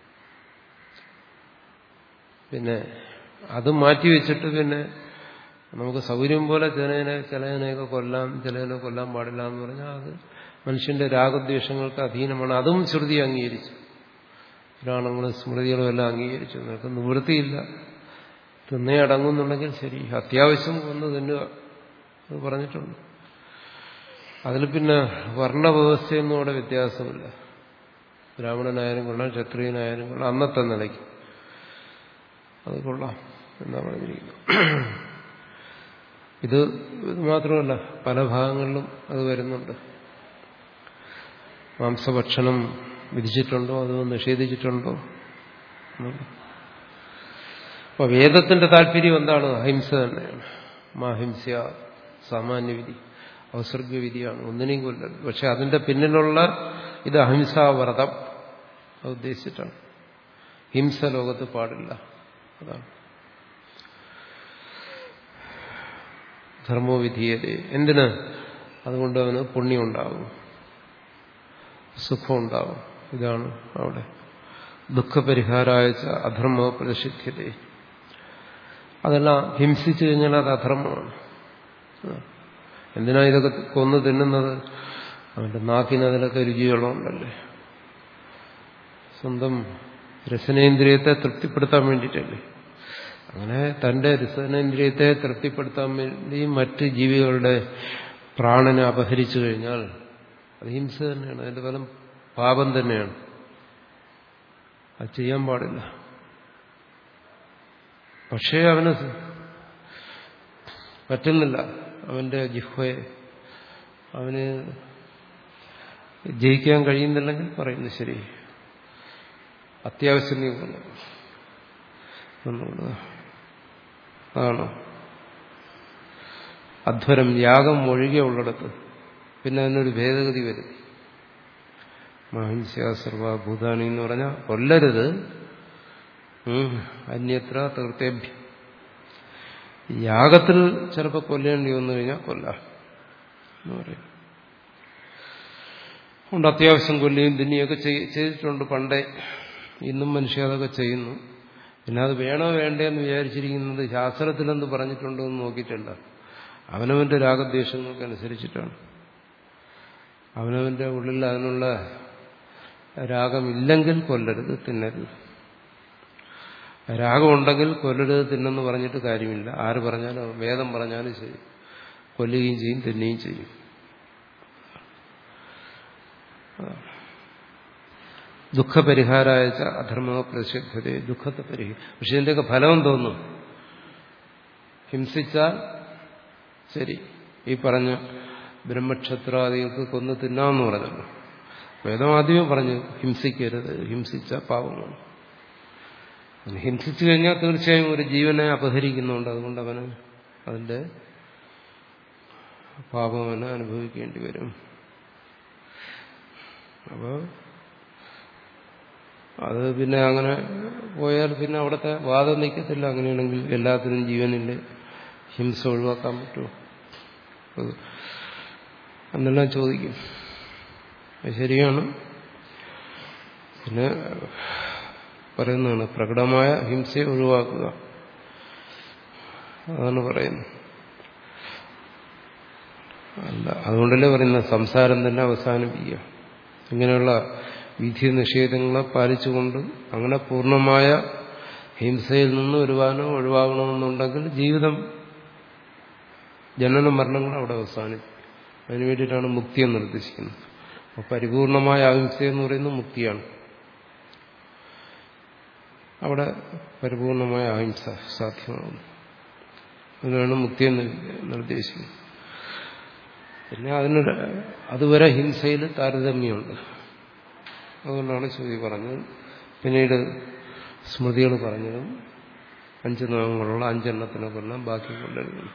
പിന്നെ അത് മാറ്റിവെച്ചിട്ട് പിന്നെ നമുക്ക് സൗകര്യം പോലെ ചിലതിനെ ചിലതിനെയൊക്കെ കൊല്ലാം ചിലതിനെ കൊല്ലാൻ പാടില്ല എന്ന് പറഞ്ഞാൽ അത് മനുഷ്യന്റെ രാഗദ്വേഷങ്ങൾക്ക് അധീനമാണ് അതും ശ്രുതി അംഗീകരിച്ചു പുരാണങ്ങളും സ്മൃതികളും എല്ലാം അംഗീകരിച്ചു നിനക്ക് നിവൃത്തിയില്ല തിന്നേ അടങ്ങുന്നുണ്ടെങ്കിൽ ശരി അത്യാവശ്യം ഒന്ന് തിന്നുക അത് പറഞ്ഞിട്ടുണ്ട് അതിൽ പിന്നെ വർണ്ണവ്യവസ്ഥയൊന്നും അവിടെ വ്യത്യാസമില്ല ബ്രാഹ്മണനായാലും കൊള്ളാം ക്ഷത്രിയനായാലും കൊള്ളാം അന്നത്തെ നിലയ്ക്ക് അത് കൊള്ളാം എന്നാ പറഞ്ഞിരിക്കുന്നു ഇത് ഇത് മാത്രമല്ല പല ഭാഗങ്ങളിലും അത് വരുന്നുണ്ട് മാംസഭക്ഷണം വിധിച്ചിട്ടുണ്ടോ അതോ നിഷേധിച്ചിട്ടുണ്ടോ അപ്പൊ വേദത്തിന്റെ താല്പര്യം എന്താണ് അഹിംസ തന്നെയാണ് മാഹിംസ സാമാന്യവിധി ഔസർഗ്യവിധിയാണ് ഒന്നിനെയും കൊല്ലരുത് പക്ഷെ അതിന്റെ പിന്നിലുള്ള ഇത് അഹിംസാവ്രതം അത് ഉദ്ദേശിച്ചിട്ടാണ് ഹിംസ ലോകത്ത് പാടില്ല അതാണ് ധർമ്മവിധീയത എന്തിന് അതുകൊണ്ട് അവന് പുണ്യമുണ്ടാകും സുഖമുണ്ടാകും ഇതാണ് അവിടെ ദുഃഖപരിഹാരായ അധർമ്മ പ്രദർശിത്യത അതെല്ലാം ഹിംസിച്ചു കഴിഞ്ഞാൽ അത് അധർമ്മമാണ് എന്തിനാ ഇതൊക്കെ കൊന്നു തിന്നുന്നത് അവന്റെ നാക്കിന് അതിലൊക്കെ രുചികളുണ്ടല്ലേ സ്വന്തം രസനേന്ദ്രിയത്തെ തൃപ്തിപ്പെടുത്താൻ വേണ്ടിയിട്ടല്ലേ അങ്ങനെ തന്റെ രസനേന്ദ്രിയത്തെ തൃപ്തിപ്പെടുത്താൻ വേണ്ടി മറ്റ് ജീവികളുടെ പ്രാണനെ അപഹരിച്ചു കഴിഞ്ഞാൽ അത് ഹിംസ തന്നെയാണ് അതിന്റെ ഫലം പാപം തന്നെയാണ് അത് ചെയ്യാൻ പാടില്ല പക്ഷേ അവന് പറ്റുന്നില്ല അവന്റെ ജിഹ്വയെ അവന് ജയിക്കാൻ കഴിയുന്നില്ലെങ്കിൽ പറയുന്നു ശരി അത്യാവശ്യം നീ കൊന്നു ആണോ അധ്വരം യാഗം ഒഴികെ ഉള്ളിടത്ത് പിന്നെ അതിനൊരു ഭേദഗതി വരും മഹിംസ സർവഭൂതാനി എന്ന് പറഞ്ഞാൽ കൊല്ലരുത് അന്യത്ര തീർത്ഥേഭ്യം യാഗത്തിൽ ചിലപ്പോൾ കൊല്ലേണ്ടി വന്നു കഴിഞ്ഞാൽ കൊല്ലാം എന്ന് പറയും അതുകൊണ്ട് അത്യാവശ്യം കൊല്ലുകയും തിന്നിയൊക്കെ ചെയ്തിട്ടുണ്ട് പണ്ടേ ഇന്നും മനുഷ്യ അതൊക്കെ ചെയ്യുന്നു പിന്നെ അത് വേണോ വേണ്ടേ എന്ന് വിചാരിച്ചിരിക്കുന്നത് ശാസ്ത്രത്തിലെന്ത് പറഞ്ഞിട്ടുണ്ടോ എന്ന് നോക്കിയിട്ടില്ല അവനവന്റെ രാഗദ്വേഷങ്ങൾക്ക് അനുസരിച്ചിട്ടാണ് അവനവന്റെ ഉള്ളിൽ അതിനുള്ള രാഗമില്ലെങ്കിൽ കൊല്ലരുത് തിന്നരുത് രാഗമുണ്ടെങ്കിൽ കൊല്ലരുത് തിന്നെന്ന് പറഞ്ഞിട്ട് കാര്യമില്ല ആര് പറഞ്ഞാലും വേദം പറഞ്ഞാലും ശരി കൊല്ലുകയും ചെയ്യും തിന്നുകയും ചെയ്യും ദുഃഖപരിഹാരായ അധർമ്മ പ്രസിദ്ധത ദുഃഖത്തെ പരിഹരിക്കും പക്ഷെ ഇതിൻ്റെയൊക്കെ ഫലം തോന്നും ഹിംസിച്ചാൽ ശരി ഈ പറഞ്ഞ ബ്രഹ്മക്ഷത്രാദികൾക്ക് കൊന്നു തിന്നാമെന്ന് പറഞ്ഞല്ലോ വേദം ആദ്യമേ പറഞ്ഞു ഹിംസിക്കരുത് ഹിംസിച്ച പാവമാണ് ഹിംസിച്ചു കഴിഞ്ഞാൽ തീർച്ചയായും ഒരു ജീവനെ അപഹരിക്കുന്നുണ്ട് അതുകൊണ്ട് അവന് അതിന്റെ പാപം അവന് അനുഭവിക്കേണ്ടി വരും അപ്പോൾ അത് പിന്നെ അങ്ങനെ പോയാൽ പിന്നെ അവിടുത്തെ വാദം നിൽക്കത്തില്ല അങ്ങനെയാണെങ്കിൽ എല്ലാത്തിനും ജീവനിൽ ഹിംസ ഒഴിവാക്കാൻ പറ്റുമോ എന്നെല്ലാം ചോദിക്കും അത് ശരിയാണ് പിന്നെ പറയുന്നതാണ് പ്രകടമായ ഹിംസയെ ഒഴിവാക്കുക അതാണ് പറയുന്നത് അല്ല അതുകൊണ്ടല്ലേ പറയുന്നത് സംസാരം തന്നെ അവസാനിപ്പിക്കുക ഇങ്ങനെയുള്ള വിധി നിഷേധങ്ങളെ പാലിച്ചുകൊണ്ട് അങ്ങനെ പൂർണ്ണമായ ഹിംസയിൽ നിന്ന് ഒരുവാനോ ഒഴിവാകണമെന്നുണ്ടെങ്കിൽ ജീവിതം ജനന മരണങ്ങൾ അവിടെ അവസാനിക്കും അതിനു വേണ്ടിയിട്ടാണ് മുക്തിയെ നിർദ്ദേശിക്കുന്നത് അപ്പോൾ പരിപൂർണമായ അഹിംസ എന്ന് പറയുന്നത് മുക്തിയാണ് അവിടെ പരിപൂർണമായ അഹിംസ സാധ്യമാകുന്നു അതിനാണ് മുക്തിയെ നിർദ്ദേശിക്കുന്നത് പിന്നെ അതിന് അതുവരെ ഹിംസയിൽ താരതമ്യമുണ്ട് അതുകൊണ്ടാണ് ശ്രുതി പറഞ്ഞത് പിന്നീട് സ്മൃതികൾ പറഞ്ഞതും അഞ്ച് നാമങ്ങളുള്ള അഞ്ചെണ്ണത്തിനെ കൊല്ലാം ബാക്കി കൊല്ലരുത്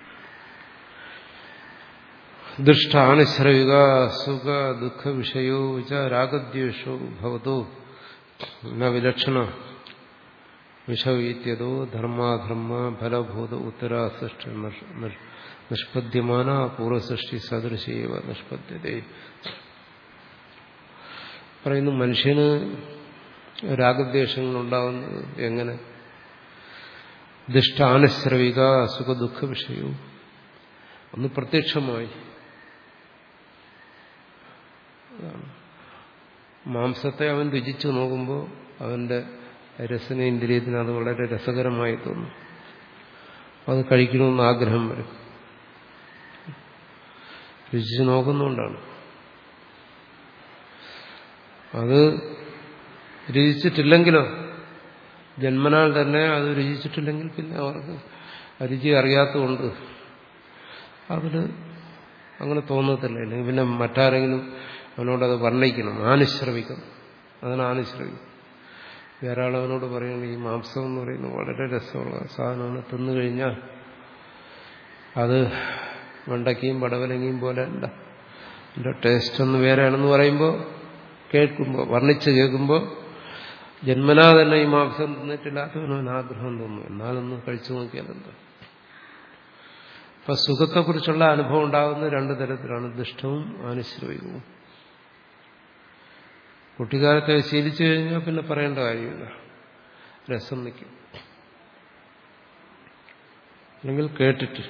ദൃഷ്ടാനുശ്രവിക സുഖ ദുഃഖ വിഷയോ ച രാഗദ്വേഷോ ഭവതോ ന വിലക്ഷണ വിഷവീത്യതോ ധർമാധർമ്മ ഫലഭൂത ഉത്തരാസൃഷ്ടി നിഷ്പദ്യമാന പൂർവസൃഷ്ടി സദൃശീവ നിഷ്പദ്യത പറയുന്നു മനുഷ്യന് രാഗദ്വേഷങ്ങൾ ഉണ്ടാകുന്നത് എങ്ങനെ ദുഷ്ടാനുശ്രവിക സുഖ ദുഃഖ വിഷയവും ഒന്ന് പ്രത്യക്ഷമായി മാംസത്തെ അവൻ രുചിച്ചു നോക്കുമ്പോൾ അവന്റെ രസനേന്ദ്രിയത്തിന് അത് വളരെ രസകരമായി തോന്നും അത് കഴിക്കണമെന്ന് ആഗ്രഹം വരും രുചിച്ചു നോക്കുന്നുകൊണ്ടാണ് അത് രുചിച്ചിട്ടില്ലെങ്കിലോ ജന്മനാൽ തന്നെ അത് രുചിച്ചിട്ടില്ലെങ്കിൽ പിന്നെ അവർക്ക് രുചി അറിയാത്തതുകൊണ്ട് അതിൽ അങ്ങനെ തോന്നത്തില്ല അല്ലെങ്കിൽ പിന്നെ മറ്റാരെങ്കിലും അവനോടത് വർണ്ണിക്കണം ആനുശ്രവിക്കണം അതിന് ആനുശ്രവിക്കും വേറെ ആളവനോട് പറയുന്നത് ഈ മാംസം എന്ന് പറയുന്നത് വളരെ രസമുള്ള സാധനമാണ് തിന്നു കഴിഞ്ഞാൽ അത് വെണ്ടക്കയും പടവലങ്ങയും പോലെ അല്ല എൻ്റെ ടേസ്റ്റ് ഒന്ന് വേറെയാണെന്ന് പറയുമ്പോൾ കേൾക്കുമ്പോൾ വർണ്ണിച്ച് കേൾക്കുമ്പോൾ ജന്മനാ തന്നെ ഈ മാംസം തിന്നിട്ടില്ലാത്തവനവൻ ആഗ്രഹം തോന്നും എന്നാലൊന്ന് കഴിച്ചു നോക്കിയാലെന്താ അപ്പൊ സുഖത്തെക്കുറിച്ചുള്ള അനുഭവം ഉണ്ടാകുന്ന രണ്ടു തരത്തിലാണ് ദുഷ്ടവും അനുശ്രവികവും കുട്ടിക്കാലത്തെ ശീലിച്ചു കഴിഞ്ഞാൽ പിന്നെ പറയേണ്ട കാര്യമില്ല രസം നിൽക്കും അല്ലെങ്കിൽ കേട്ടിട്ട്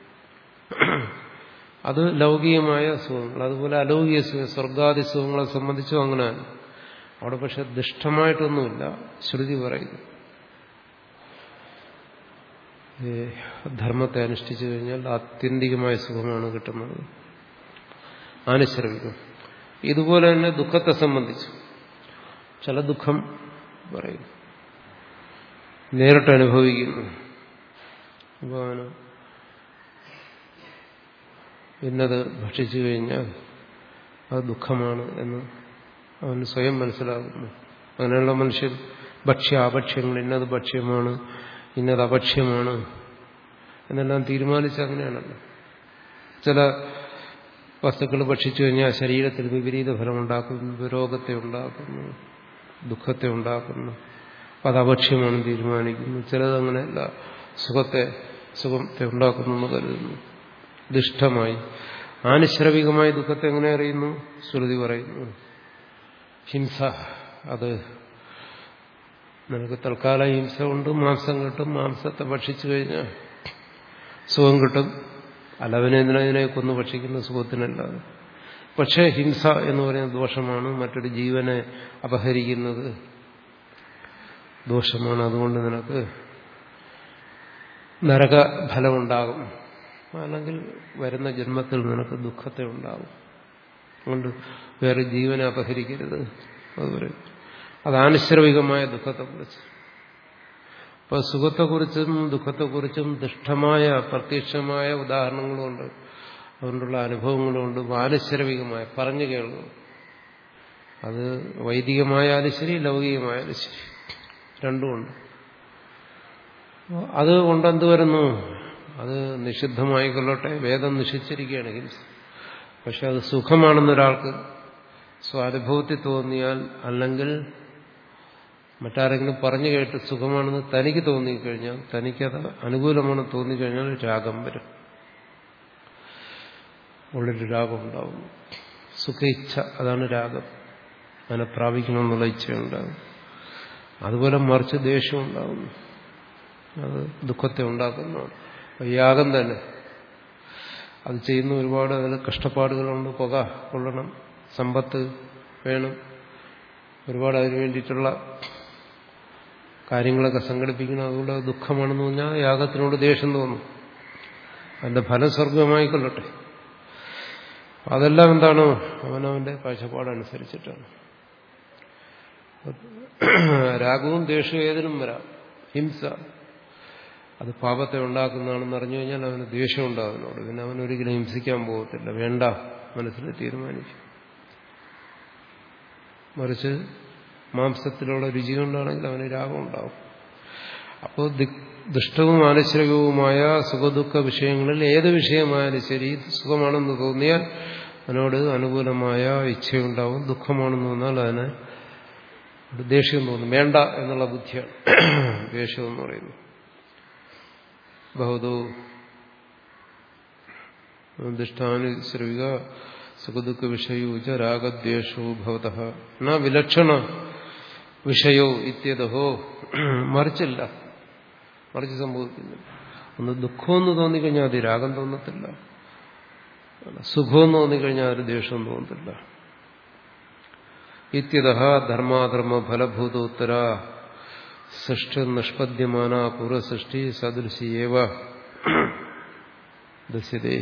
അത് ലൗകികമായ സുഖങ്ങൾ അതുപോലെ അലൗകിക സുഖം സ്വർഗാദി സുഖങ്ങളെ സംബന്ധിച്ചും അങ്ങനെയാണ് അവിടെ പക്ഷെ ദുഷ്ടമായിട്ടൊന്നുമില്ല ശ്രുതി പറയുന്നു ധർമ്മത്തെ അനുഷ്ഠിച്ചു കഴിഞ്ഞാൽ ആത്യന്തികമായ സുഖമാണ് കിട്ടുന്നത് അനുശ്രമിക്കും ഇതുപോലെ തന്നെ ദുഃഖത്തെ സംബന്ധിച്ചു ചില ദുഃഖം പറയും നേരിട്ട് അനുഭവിക്കുന്നു അപ്പോൾ അവന് ഇന്നത് ഭക്ഷിച്ചു കഴിഞ്ഞാൽ അത് ദുഃഖമാണ് എന്ന് അവന് സ്വയം മനസ്സിലാകുന്നു അങ്ങനെയുള്ള മനുഷ്യർ ഭക്ഷ്യ അഭക്ഷ്യങ്ങൾ ഇന്നത് ഭക്ഷ്യമാണ് ഇന്നത് അഭക്ഷ്യമാണ് എന്നെല്ലാം തീരുമാനിച്ച അങ്ങനെയാണല്ലോ ചില വസ്തുക്കൾ ഭക്ഷിച്ചു കഴിഞ്ഞാൽ ശരീരത്തിൽ വിപരീത ഫലമുണ്ടാക്കുന്നു രോഗത്തെ ഉണ്ടാക്കുന്നു ദുഃഖത്തെ ഉണ്ടാക്കുന്നു അത് അഭക്ഷ്യമാണ് തീരുമാനിക്കുന്നു ചിലത് അങ്ങനെയല്ല സുഖത്തെ സുഖത്തെ ഉണ്ടാക്കുന്നു എന്ന് കരുതുന്നു ദുഷ്ടമായി ആനുശ്രവികമായ ദുഃഖത്തെ എങ്ങനെ അറിയുന്നു ശ്രുതി പറയുന്നു ഹിംസ അത് നിനക്ക് തൽക്കാല ഹിംസ കൊണ്ട് മാംസം കിട്ടും മാംസത്തെ ഭക്ഷിച്ചു കഴിഞ്ഞാൽ സുഖം കിട്ടും അലവനെന്തിനെ കൊന്നു ഭക്ഷിക്കുന്ന സുഖത്തിനല്ലാതെ പക്ഷേ ഹിംസ എന്ന് പറയുന്ന ദോഷമാണ് മറ്റൊരു ജീവനെ അപഹരിക്കുന്നത് ദോഷമാണ് അതുകൊണ്ട് നിനക്ക് നരകഫലമുണ്ടാകും അല്ലെങ്കിൽ വരുന്ന ജന്മത്തിൽ നിനക്ക് ദുഃഖത്തെ ഉണ്ടാകും അതുകൊണ്ട് വേറെ ജീവനെ അപഹരിക്കരുത് അതുപോലെ അത് ആനുശ്രവികമായ ദുഃഖത്തെക്കുറിച്ച് അപ്പൊ സുഖത്തെക്കുറിച്ചും ദുഃഖത്തെക്കുറിച്ചും ദുഷ്ടമായ പ്രത്യക്ഷമായ ഉദാഹരണങ്ങളുമുണ്ട് അതുകൊണ്ടുള്ള അനുഭവങ്ങളുമുണ്ട് ആനുശ്രവികമായ പറഞ്ഞു കേൾക്കും അത് വൈദികമായാലും ശരി ലൗകികമായാലും ശരി രണ്ടുമുണ്ട് അത് കൊണ്ടെന്ത് വരുന്നു അത് നിഷിദ്ധമായിക്കൊള്ളട്ടെ വേദം നിഷിച്ചിരിക്കുകയാണ് ഹിംസ പക്ഷെ അത് സുഖമാണെന്നൊരാൾക്ക് സ്വാനുഭവത്തിൽ തോന്നിയാൽ അല്ലെങ്കിൽ മറ്റാരെങ്കിലും പറഞ്ഞു കേട്ട് സുഖമാണെന്ന് തനിക്ക് തോന്നിക്കഴിഞ്ഞാൽ തനിക്കത് അനുകൂലമാണെന്ന് തോന്നിക്കഴിഞ്ഞാൽ രാഗം വരും ഉള്ളിൽ രാഗം ഉണ്ടാവും സുഖ ഇച്ഛ അതാണ് രാഗം അതിനെ പ്രാപിക്കണമെന്നുള്ള ഇച്ഛയുണ്ടാകും അതുപോലെ മറിച്ച് ദേഷ്യം ഉണ്ടാകുന്നു അത് ദുഃഖത്തെ ഉണ്ടാക്കുന്നതാണ് യാഗം തന്നെ അത് ചെയ്യുന്ന ഒരുപാട് അതിൽ കഷ്ടപ്പാടുകളുണ്ട് പുക കൊള്ളണം സമ്പത്ത് വേണം ഒരുപാട് അതിനു വേണ്ടിയിട്ടുള്ള കാര്യങ്ങളൊക്കെ സംഘടിപ്പിക്കണം അതുകൊണ്ട് അത് ദുഃഖമാണെന്ന് പറഞ്ഞാൽ യാഗത്തിനോട് ദേഷ്യം തോന്നും അതിന്റെ ഫലം സ്വർഗമായിക്കൊള്ളട്ടെ അതെല്ലാം എന്താണ് അവനവന്റെ കാഴ്ചപ്പാടനുസരിച്ചിട്ടാണ് രാഗവും ദേഷ്യവും ഏതിനും വരാം ഹിംസ അത് പാപത്തെ ഉണ്ടാക്കുന്നതാണെന്ന് അറിഞ്ഞു കഴിഞ്ഞാൽ അവന് ദേഷ്യം ഉണ്ടാകുന്നോട് പിന്നെ അവൻ ഒരിക്കലും ഹിംസിക്കാൻ പോകത്തില്ല വേണ്ട മനസ്സിൽ തീരുമാനിക്കും മറിച്ച് മാംസത്തിലുള്ള രുചി കൊണ്ടാണെങ്കിൽ അവന് രാഗം ഉണ്ടാവും അപ്പോൾ ദുഷ്ടവും ആനുശ്രകവുമായ സുഖദുഃഖ വിഷയങ്ങളിൽ ഏത് വിഷയമായാലും ശരി സുഖമാണെന്ന് തോന്നിയാൽ അതിനോട് അനുകൂലമായ ഇച്ഛയുണ്ടാവും ദുഃഖമാണെന്ന് തോന്നാൽ അതിന് ദേഷ്യം തോന്നും വേണ്ട എന്നുള്ള ബുദ്ധിയാണ് ദേഷ്യം എന്ന് പറയുന്നത് ബഹുദോ ദുഷ്ടാനുശ്രവിക സുഖദുഃഖ വിഷയോ ച രാഗദ്വേഷോ ഭവത ന വിലക്ഷണ വിഷയോ ഇത്യതഹോ മറിച്ചില്ല മറിച്ച് സംഭവിക്കുന്നില്ല ഒന്ന് ദുഃഖമെന്ന് തോന്നിക്കഴിഞ്ഞാൽ അത് രാഗം തോന്നത്തില്ല സുഖമെന്ന് തോന്നിക്കഴിഞ്ഞാൽ അത് ദേഷ്യം തോന്നത്തില്ല ഇത്യത ധർമാധർമ്മ ഫലഭൂതോത്തര സൃഷ്ടി നിഷ്പദ്യമാന പൂർവസൃഷ്ടി സദൃശിയേവ ദസ്യതേ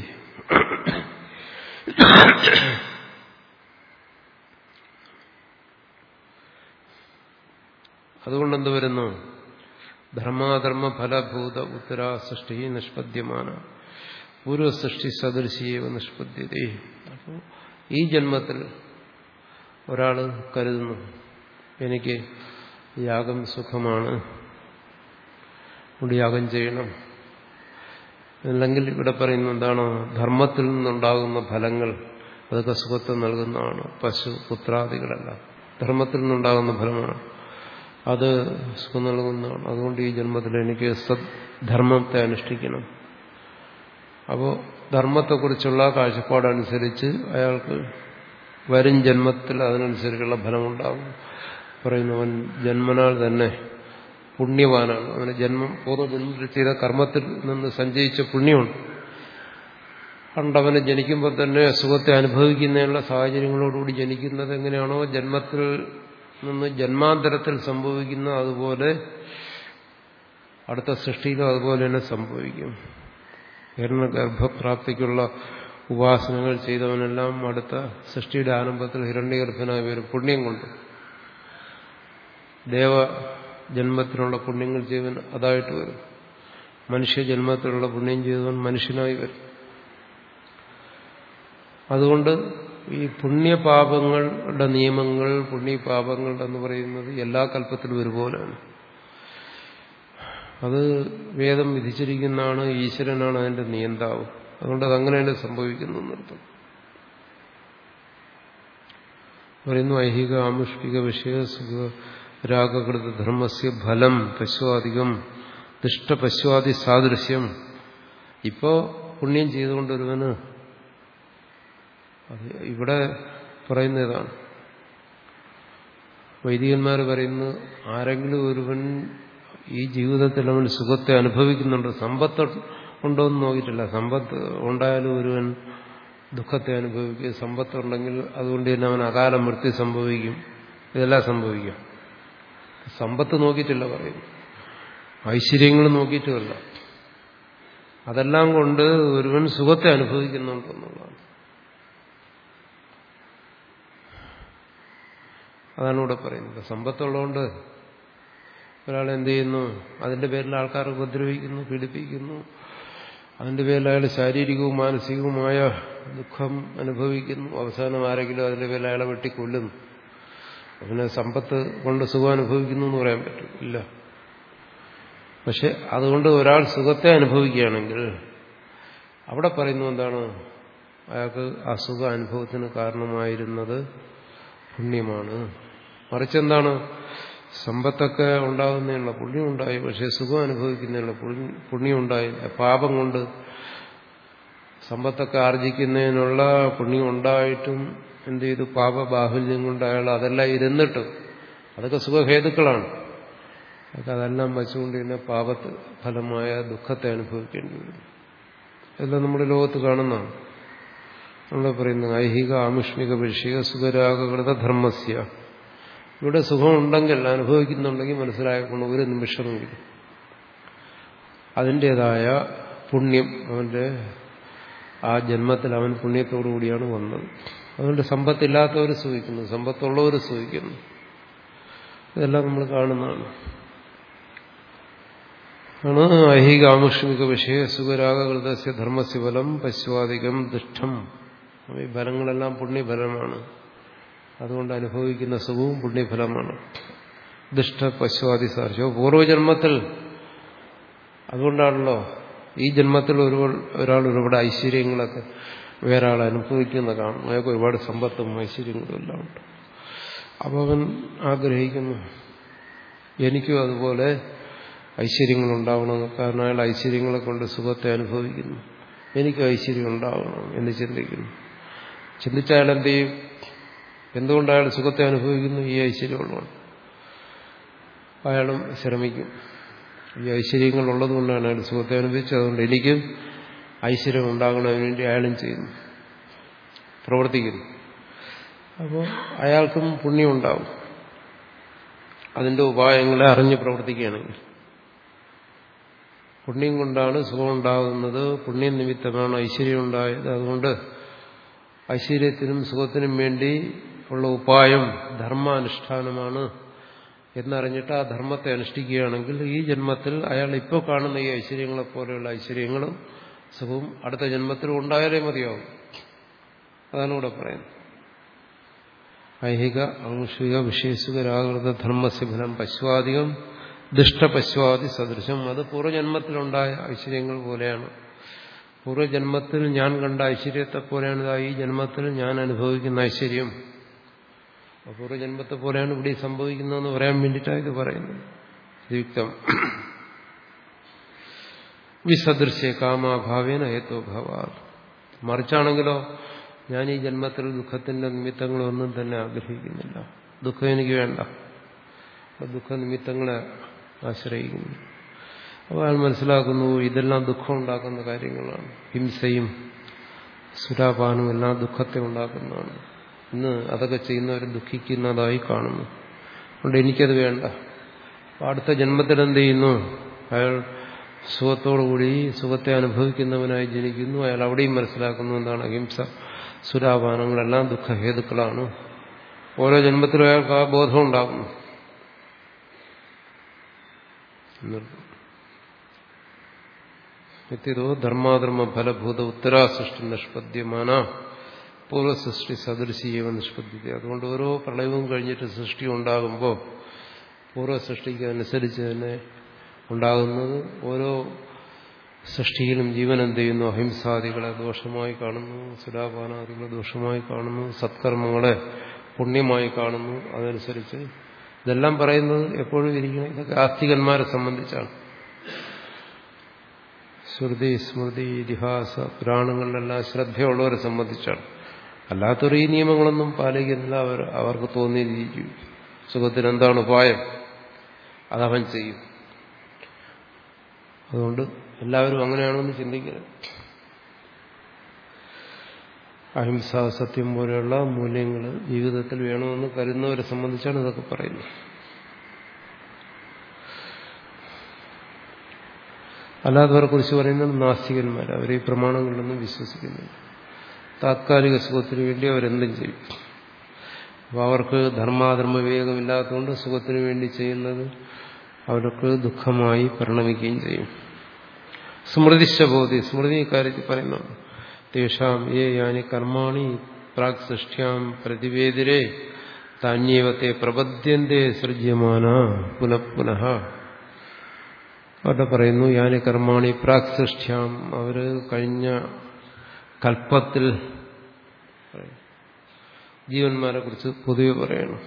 അതുകൊണ്ട് എന്ത് വരുന്നു ധർമാധർമ്മ ഫലഭൂത ഉത്തര സൃഷ്ടി നിഷ്പദ്യമാന പൂർവസൃഷ്ടി സദൃശിയേവ നിഷ്പദ്യതേ അപ്പോൾ ഈ ജന്മത്തിൽ ഒരാൾ കരുതുന്നു എനിക്ക് യാഗം സുഖമാണ് അതുകൊണ്ട് യാഗം ചെയ്യണം അല്ലെങ്കിൽ ഇവിടെ പറയുന്ന എന്താണ് ധർമ്മത്തിൽ നിന്നുണ്ടാകുന്ന ഫലങ്ങൾ അതൊക്കെ സുഖത്തെ നൽകുന്നതാണ് പശു പുത്രാദികളല്ല ധർമ്മത്തിൽ നിന്നുണ്ടാകുന്ന ഫലമാണ് അത് സുഖം നൽകുന്നതാണ് അതുകൊണ്ട് ഈ ജന്മത്തിൽ എനിക്ക് സദ്ധർമ്മത്തെ അനുഷ്ഠിക്കണം അപ്പോൾ ധർമ്മത്തെക്കുറിച്ചുള്ള കാഴ്ചപ്പാടനുസരിച്ച് അയാൾക്ക് വരും ജന്മത്തിൽ അതിനനുസരിച്ചുള്ള ഫലമുണ്ടാകും പറയുന്നവൻ ജന്മനാൽ തന്നെ പുണ്യവാനാണ് അവന് ജന്മം പൂർവ്വജന്മത്തിൽ ചെയ്ത കർമ്മത്തിൽ നിന്ന് സഞ്ചയിച്ച പുണ്യമുണ്ട് പണ്ടവന് ജനിക്കുമ്പോൾ തന്നെ സുഖത്തെ അനുഭവിക്കുന്നതിനുള്ള സാഹചര്യങ്ങളോടുകൂടി ജനിക്കുന്നത് എങ്ങനെയാണോ ജന്മത്തിൽ നിന്ന് ജന്മാന്തരത്തിൽ സംഭവിക്കുന്ന അതുപോലെ അടുത്ത സൃഷ്ടിയിലും അതുപോലെ തന്നെ സംഭവിക്കും ഹിരണ ഗർഭപ്രാപ്തിക്കുള്ള ഉപാസനകൾ ചെയ്തവനെല്ലാം അടുത്ത സൃഷ്ടിയുടെ ആരംഭത്തിൽ ഹിരണ്യഗർഭനായി വരും പുണ്യം കൊണ്ട് ദേവ ജന്മത്തിനുള്ള പുണ്യങ്ങൾ ചെയ്തവൻ അതായിട്ട് വരും മനുഷ്യജന്മത്തിലുള്ള പുണ്യം ചെയ്തവൻ മനുഷ്യനായി വരും അതുകൊണ്ട് ഈ പുണ്യപാപങ്ങളുടെ നിയമങ്ങൾ പുണ്യപാപങ്ങൾ എന്ന് പറയുന്നത് എല്ലാ കൽപ്പത്തിലും ഒരുപോലെയാണ് അത് വേദം വിധിച്ചിരിക്കുന്നതാണ് ഈശ്വരനാണ് അതിന്റെ നിയന്താവ് അതുകൊണ്ട് അതങ്ങനെ തന്നെ സംഭവിക്കുന്നു എന്നർത്ഥം പറയുന്നു ഐഹിക ആമുഷ്പിക വിഷയ സുഖ രാഗകൃത ധർമ്മസ്യ ഫലം പശ്വാധികം ദുഷ്ടപശ്വാദി സാദൃശ്യം ഇപ്പോ പുണ്യം ചെയ്തുകൊണ്ട് ഒരുവന് അത് ഇവിടെ പറയുന്ന ഇതാണ് വൈദികന്മാർ പറയുന്നു ആരെങ്കിലും ഒരുവൻ ഈ ജീവിതത്തിൽ അവൻ സുഖത്തെ അനുഭവിക്കുന്നുണ്ട് സമ്പത്ത് ഉണ്ടോ എന്ന് നോക്കിയിട്ടില്ല സമ്പത്ത് ഉണ്ടായാലും ഒരുവൻ ദുഃഖത്തെ അനുഭവിക്കും സമ്പത്തുണ്ടെങ്കിൽ അതുകൊണ്ട് തന്നെ അവൻ അകാല മൃത്യു സംഭവിക്കും ഇതെല്ലാം സംഭവിക്കും സമ്പത്ത് നോക്കിയിട്ടില്ല പറയുന്നു ഐശ്വര്യങ്ങൾ നോക്കിയിട്ടുമല്ല അതെല്ലാം കൊണ്ട് ഒരുവൻ സുഖത്തെ അനുഭവിക്കുന്നുണ്ടെന്നുള്ളതാണ് അതാണ് ഇവിടെ പറയുന്നത് സമ്പത്തുള്ളതുകൊണ്ട് ഒരാൾ എന്ത് ചെയ്യുന്നു അതിന്റെ പേരിൽ ആൾക്കാർ ഉപദ്രവിക്കുന്നു പീഡിപ്പിക്കുന്നു അതിന്റെ പേരിൽ അയാൾ ശാരീരികവും മാനസികവുമായ ദുഃഖം അനുഭവിക്കുന്നു അവസാനം ആരെങ്കിലും അതിന്റെ പേരിൽ അയാളെ വെട്ടിക്കൊല്ലുന്നു അതിന് സമ്പത്ത് കൊണ്ട് സുഖം അനുഭവിക്കുന്നു എന്ന് പറയാൻ പറ്റും ഇല്ല പക്ഷെ അതുകൊണ്ട് ഒരാൾ സുഖത്തെ അനുഭവിക്കുകയാണെങ്കിൽ അവിടെ പറയുന്നു എന്താണ് അയാൾക്ക് ആ സുഖ അനുഭവത്തിന് കാരണമായിരുന്നത് പുണ്യമാണ് മറിച്ചെന്താണ് സമ്പത്തൊക്കെ ഉണ്ടാകുന്നതിനുള്ള പുണ്യം ഉണ്ടായി പക്ഷെ സുഖം അനുഭവിക്കുന്നതിനുള്ള പുണ്യം ഉണ്ടായില്ല പാപം കൊണ്ട് സമ്പത്തൊക്കെ ആർജിക്കുന്നതിനുള്ള പുണ്യം ഉണ്ടായിട്ടും എന്ത് ചെയ്തു പാപബാഹുല്യം കൊണ്ട് അയാൾ അതെല്ലാം ഇരുന്നിട്ടും അതൊക്കെ സുഖഹേതുക്കളാണ് അതൊക്കെ അതെല്ലാം വച്ചുകൊണ്ട് തന്നെ പാപത്ത് ഫലമായ ദുഃഖത്തെ അനുഭവിക്കേണ്ടി വരും എല്ലാം നമ്മുടെ ലോകത്ത് കാണുന്നതാണ് നമ്മൾ പറയുന്നത് ഐഹിക ആമുഷ്മിക വിഷയ സുഖരാഗകൃത ധർമ്മസ്യ ഇവിടെ സുഖമുണ്ടെങ്കിൽ അനുഭവിക്കുന്നുണ്ടെങ്കിൽ മനസ്സിലാക്കണം ഒരു നിമിഷമെങ്കിലും അതിൻ്റെതായ പുണ്യം അവന്റെ ആ ജന്മത്തിൽ അവൻ പുണ്യത്തോടു കൂടിയാണ് വന്നത് അതുകൊണ്ട് സമ്പത്തില്ലാത്തവർ സുഖിക്കുന്നു സമ്പത്തുള്ളവർ സുഖിക്കുന്നു ഇതെല്ലാം നമ്മൾ കാണുന്നതാണ് ആണ് ഐഹിക ആമുഷ്മിക വിഷയ സുഖരാഗകൃതസ്യ ധർമ്മസ്യ ഫലം പശ്വാദികം ദുഷ്ടം ഈ ഫലങ്ങളെല്ലാം പുണ്യഫലമാണ് അതുകൊണ്ട് അനുഭവിക്കുന്ന സുഖവും പുണ്യഫലമാണ് ദുഷ്ട പശ്വാദി സാർശോ പൂർവ്വജന്മത്തിൽ അതുകൊണ്ടാണല്ലോ ഈ ജന്മത്തിൽ ഒരു ഒരാൾ ഒരുപാട് ഐശ്വര്യങ്ങളൊക്കെ വേറെ ആൾ അനുഭവിക്കുന്ന കാണും അയാൾക്ക് ഒരുപാട് സമ്പത്തും ഐശ്വര്യങ്ങളും എല്ലാം ഉണ്ട് അപ്പോൾ അവൻ ആഗ്രഹിക്കുന്നു എനിക്കും അതുപോലെ ഐശ്വര്യങ്ങൾ ഉണ്ടാവണം കാരണം അയാൾ ഐശ്വര്യങ്ങളെ കൊണ്ട് സുഖത്തെ അനുഭവിക്കുന്നു എനിക്ക് ഐശ്വര്യം ഉണ്ടാവണം എന്ന് ചിന്തിക്കുന്നു ചിന്തിച്ച അയാൾ എന്ത് ചെയ്യും എന്തുകൊണ്ട് അയാൾ സുഖത്തെ അനുഭവിക്കുന്നു ഈ ഐശ്വര്യമുള്ളതാണ് അയാളും ശ്രമിക്കും ഈ ഐശ്വര്യങ്ങൾ ഉള്ളതുകൊണ്ടാണ് അയാൾ സുഖത്തെ അനുഭവിച്ചത് അതുകൊണ്ട് എനിക്കും ഐശ്വര്യം ഉണ്ടാകണതിന് വേണ്ടി അയാളും ചെയ്യുന്നു പ്രവർത്തിക്കുന്നു അപ്പോൾ അയാൾക്കും പുണ്യം ഉണ്ടാവും അതിന്റെ ഉപായങ്ങളെ അറിഞ്ഞ് പ്രവർത്തിക്കുകയാണെങ്കിൽ പുണ്യം കൊണ്ടാണ് സുഖം ഉണ്ടാകുന്നത് പുണ്യം നിമിത്തമാണ് ഐശ്വര്യം ഉണ്ടായത് അതുകൊണ്ട് ഐശ്വര്യത്തിനും സുഖത്തിനും വേണ്ടി ഉള്ള ഉപായം ധർമാനുഷ്ഠാനമാണ് എന്നറിഞ്ഞിട്ട് ആ ധർമ്മത്തെ അനുഷ്ഠിക്കുകയാണെങ്കിൽ ഈ ജന്മത്തിൽ അയാൾ ഇപ്പോൾ കാണുന്ന ഈ ഐശ്വര്യങ്ങളെ പോലെയുള്ള ഐശ്വര്യങ്ങളും സുഖവും അടുത്ത ജന്മത്തിൽ ഉണ്ടായാലേ മതിയാവും അതാണ് ഇവിടെ പറയുന്നത് ഐഹിക ആംശിക വിശേഷകരാകൃത ധർമ്മസ്യ ഫലം പശ്വാദികം ദുഷ്ടപശ്വാദി സദൃശം അത് പൂർവ്വജന്മത്തിലുണ്ടായ ഐശ്വര്യങ്ങൾ പോലെയാണ് പൂർവ്വജന്മത്തിൽ ഞാൻ കണ്ട ഐശ്വര്യത്തെ പോലെയാണ് ഈ ജന്മത്തിൽ ഞാൻ അനുഭവിക്കുന്ന ഐശ്വര്യം പൂർവ്വജന്മത്തെ പോലെയാണ് ഇവിടെ സംഭവിക്കുന്നതെന്ന് പറയാൻ വേണ്ടിയിട്ടാണ് ഇത് പറയുന്നത് യുക്തം വിസദൃശ്യ കാമാഭാവേന ഹേത്വഭാവ മറിച്ചാണെങ്കിലോ ഞാൻ ഈ ജന്മത്തിൽ ദുഃഖത്തിന്റെ നിമിത്തങ്ങളൊന്നും തന്നെ ആഗ്രഹിക്കുന്നില്ല ദുഃഖം എനിക്ക് വേണ്ട ദുഃഖ നിമിത്തങ്ങളെ ആശ്രയിക്കുന്നു അപ്പോൾ അയാൾ മനസ്സിലാക്കുന്നു ഇതെല്ലാം ദുഃഖം ഉണ്ടാക്കുന്ന കാര്യങ്ങളാണ് ഹിംസയും സുരാപാനും എല്ലാം ദുഃഖത്തെ ഉണ്ടാക്കുന്നതാണ് ഇന്ന് അതൊക്കെ ചെയ്യുന്നവർ ദുഃഖിക്കുന്നതായി കാണുന്നു അതുകൊണ്ട് എനിക്കത് വേണ്ട അടുത്ത ജന്മത്തിൽ എന്ത് ചെയ്യുന്നു അയാൾ സുഖത്തോടുകൂടി സുഖത്തെ അനുഭവിക്കുന്നവനായി ജനിക്കുന്നു അയാൾ അവിടെയും മനസ്സിലാക്കുന്നു എന്താണ് അഹിംസ സുരാപാനങ്ങളെല്ലാം ദുഃഖഹേതുക്കളാണ് ഓരോ ജന്മത്തിലും അയാൾക്ക് ആ ബോധം ഉണ്ടാകുന്നു നിത്യതോ ധർമാധർമ്മ ഫലഭൂത ഉത്തരാസൃഷ്ടി നിഷ്പദ്യമാന പൂർവ്വസൃഷ്ടി സദൃശീയവ നിഷ്പദ്ധ്യത അതുകൊണ്ട് ഓരോ പ്രളയവും കഴിഞ്ഞിട്ട് സൃഷ്ടി ഉണ്ടാകുമ്പോൾ പൂർവ്വസൃഷ്ടിക്ക് അനുസരിച്ച് തന്നെ ഉണ്ടാകുന്നത് ഓരോ സൃഷ്ടിയിലും ജീവൻ എന്ത് ചെയ്യുന്നു അഹിംസാദികളെ ദോഷമായി കാണുന്നു സുരാപാനാദികളെ ദോഷമായി കാണുന്നു സത്കർമ്മങ്ങളെ പുണ്യമായി കാണുന്നു അതനുസരിച്ച് ഇതെല്ലാം പറയുന്നത് എപ്പോഴും ഇരിക്കണം ഇതൊക്കെ ആസ്തികന്മാരെ സംബന്ധിച്ചാണ് ശ്രുതി സ്മൃതി ഇതിഹാസ പുരാണങ്ങളിലെല്ലാം ശ്രദ്ധയുള്ളവരെ സംബന്ധിച്ചാണ് അല്ലാത്തൊരു ഈ നിയമങ്ങളൊന്നും പാലിക്കുന്നില്ല അവർ അവർക്ക് തോന്നിയിരിക്കും സുഖത്തിന് എന്താണ് ഉപായം അതവൻ ചെയ്യും അതുകൊണ്ട് എല്ലാവരും അങ്ങനെയാണെന്ന് ചിന്തിക്കരുത് അഹിംസ സത്യം പോലെയുള്ള മൂല്യങ്ങൾ ജീവിതത്തിൽ വേണമെന്ന് കരുതുന്നവരെ സംബന്ധിച്ചാണ് ഇതൊക്കെ പറയുന്നത് അല്ലാത്തവരെ കുറിച്ച് പറയുന്നത് നാസ്തികന്മാർ അവർ ഈ പ്രമാണങ്ങളിലൊന്നും വിശ്വസിക്കുന്നില്ല താത്കാലിക സുഖത്തിന് വേണ്ടി അവരെന്തും ചെയ്യും അപ്പോൾ അവർക്ക് ധർമാധർമ്മ വിവേകമില്ലാത്തതുകൊണ്ട് സുഖത്തിന് വേണ്ടി ചെയ്യുന്നത് അവർക്ക് ദുഃഖമായി പരിണമിക്കുകയും ചെയ്യും സ്മൃതിശബോധി സ്മൃതി ഇക്കാര്യത്തിൽ പറയുന്നുണ്ട് തേഷാം ഏ യാനി കർമാണി പ്രാക് സൃഷ്ട്യാം പ്രതിവേദിരെ താന്യവത്തെ പ്രപദ്യന്റെ സൃജ്യമാന പുനഃപുനഃ അവിടെ പറയുന്നു യാനി കർമാണി പ്രാക് സൃഷ്ട്യാം അവര് കഴിഞ്ഞ കൽപ്പത്തിൽ ജീവന്മാരെ കുറിച്ച് പൊതുവെ പറയണം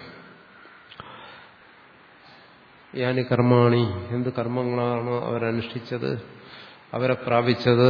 യാനി കർമാണി എന്ത് കർമ്മങ്ങളാണോ അവരനുഷ്ഠിച്ചത് അവരെ പ്രാപിച്ചത്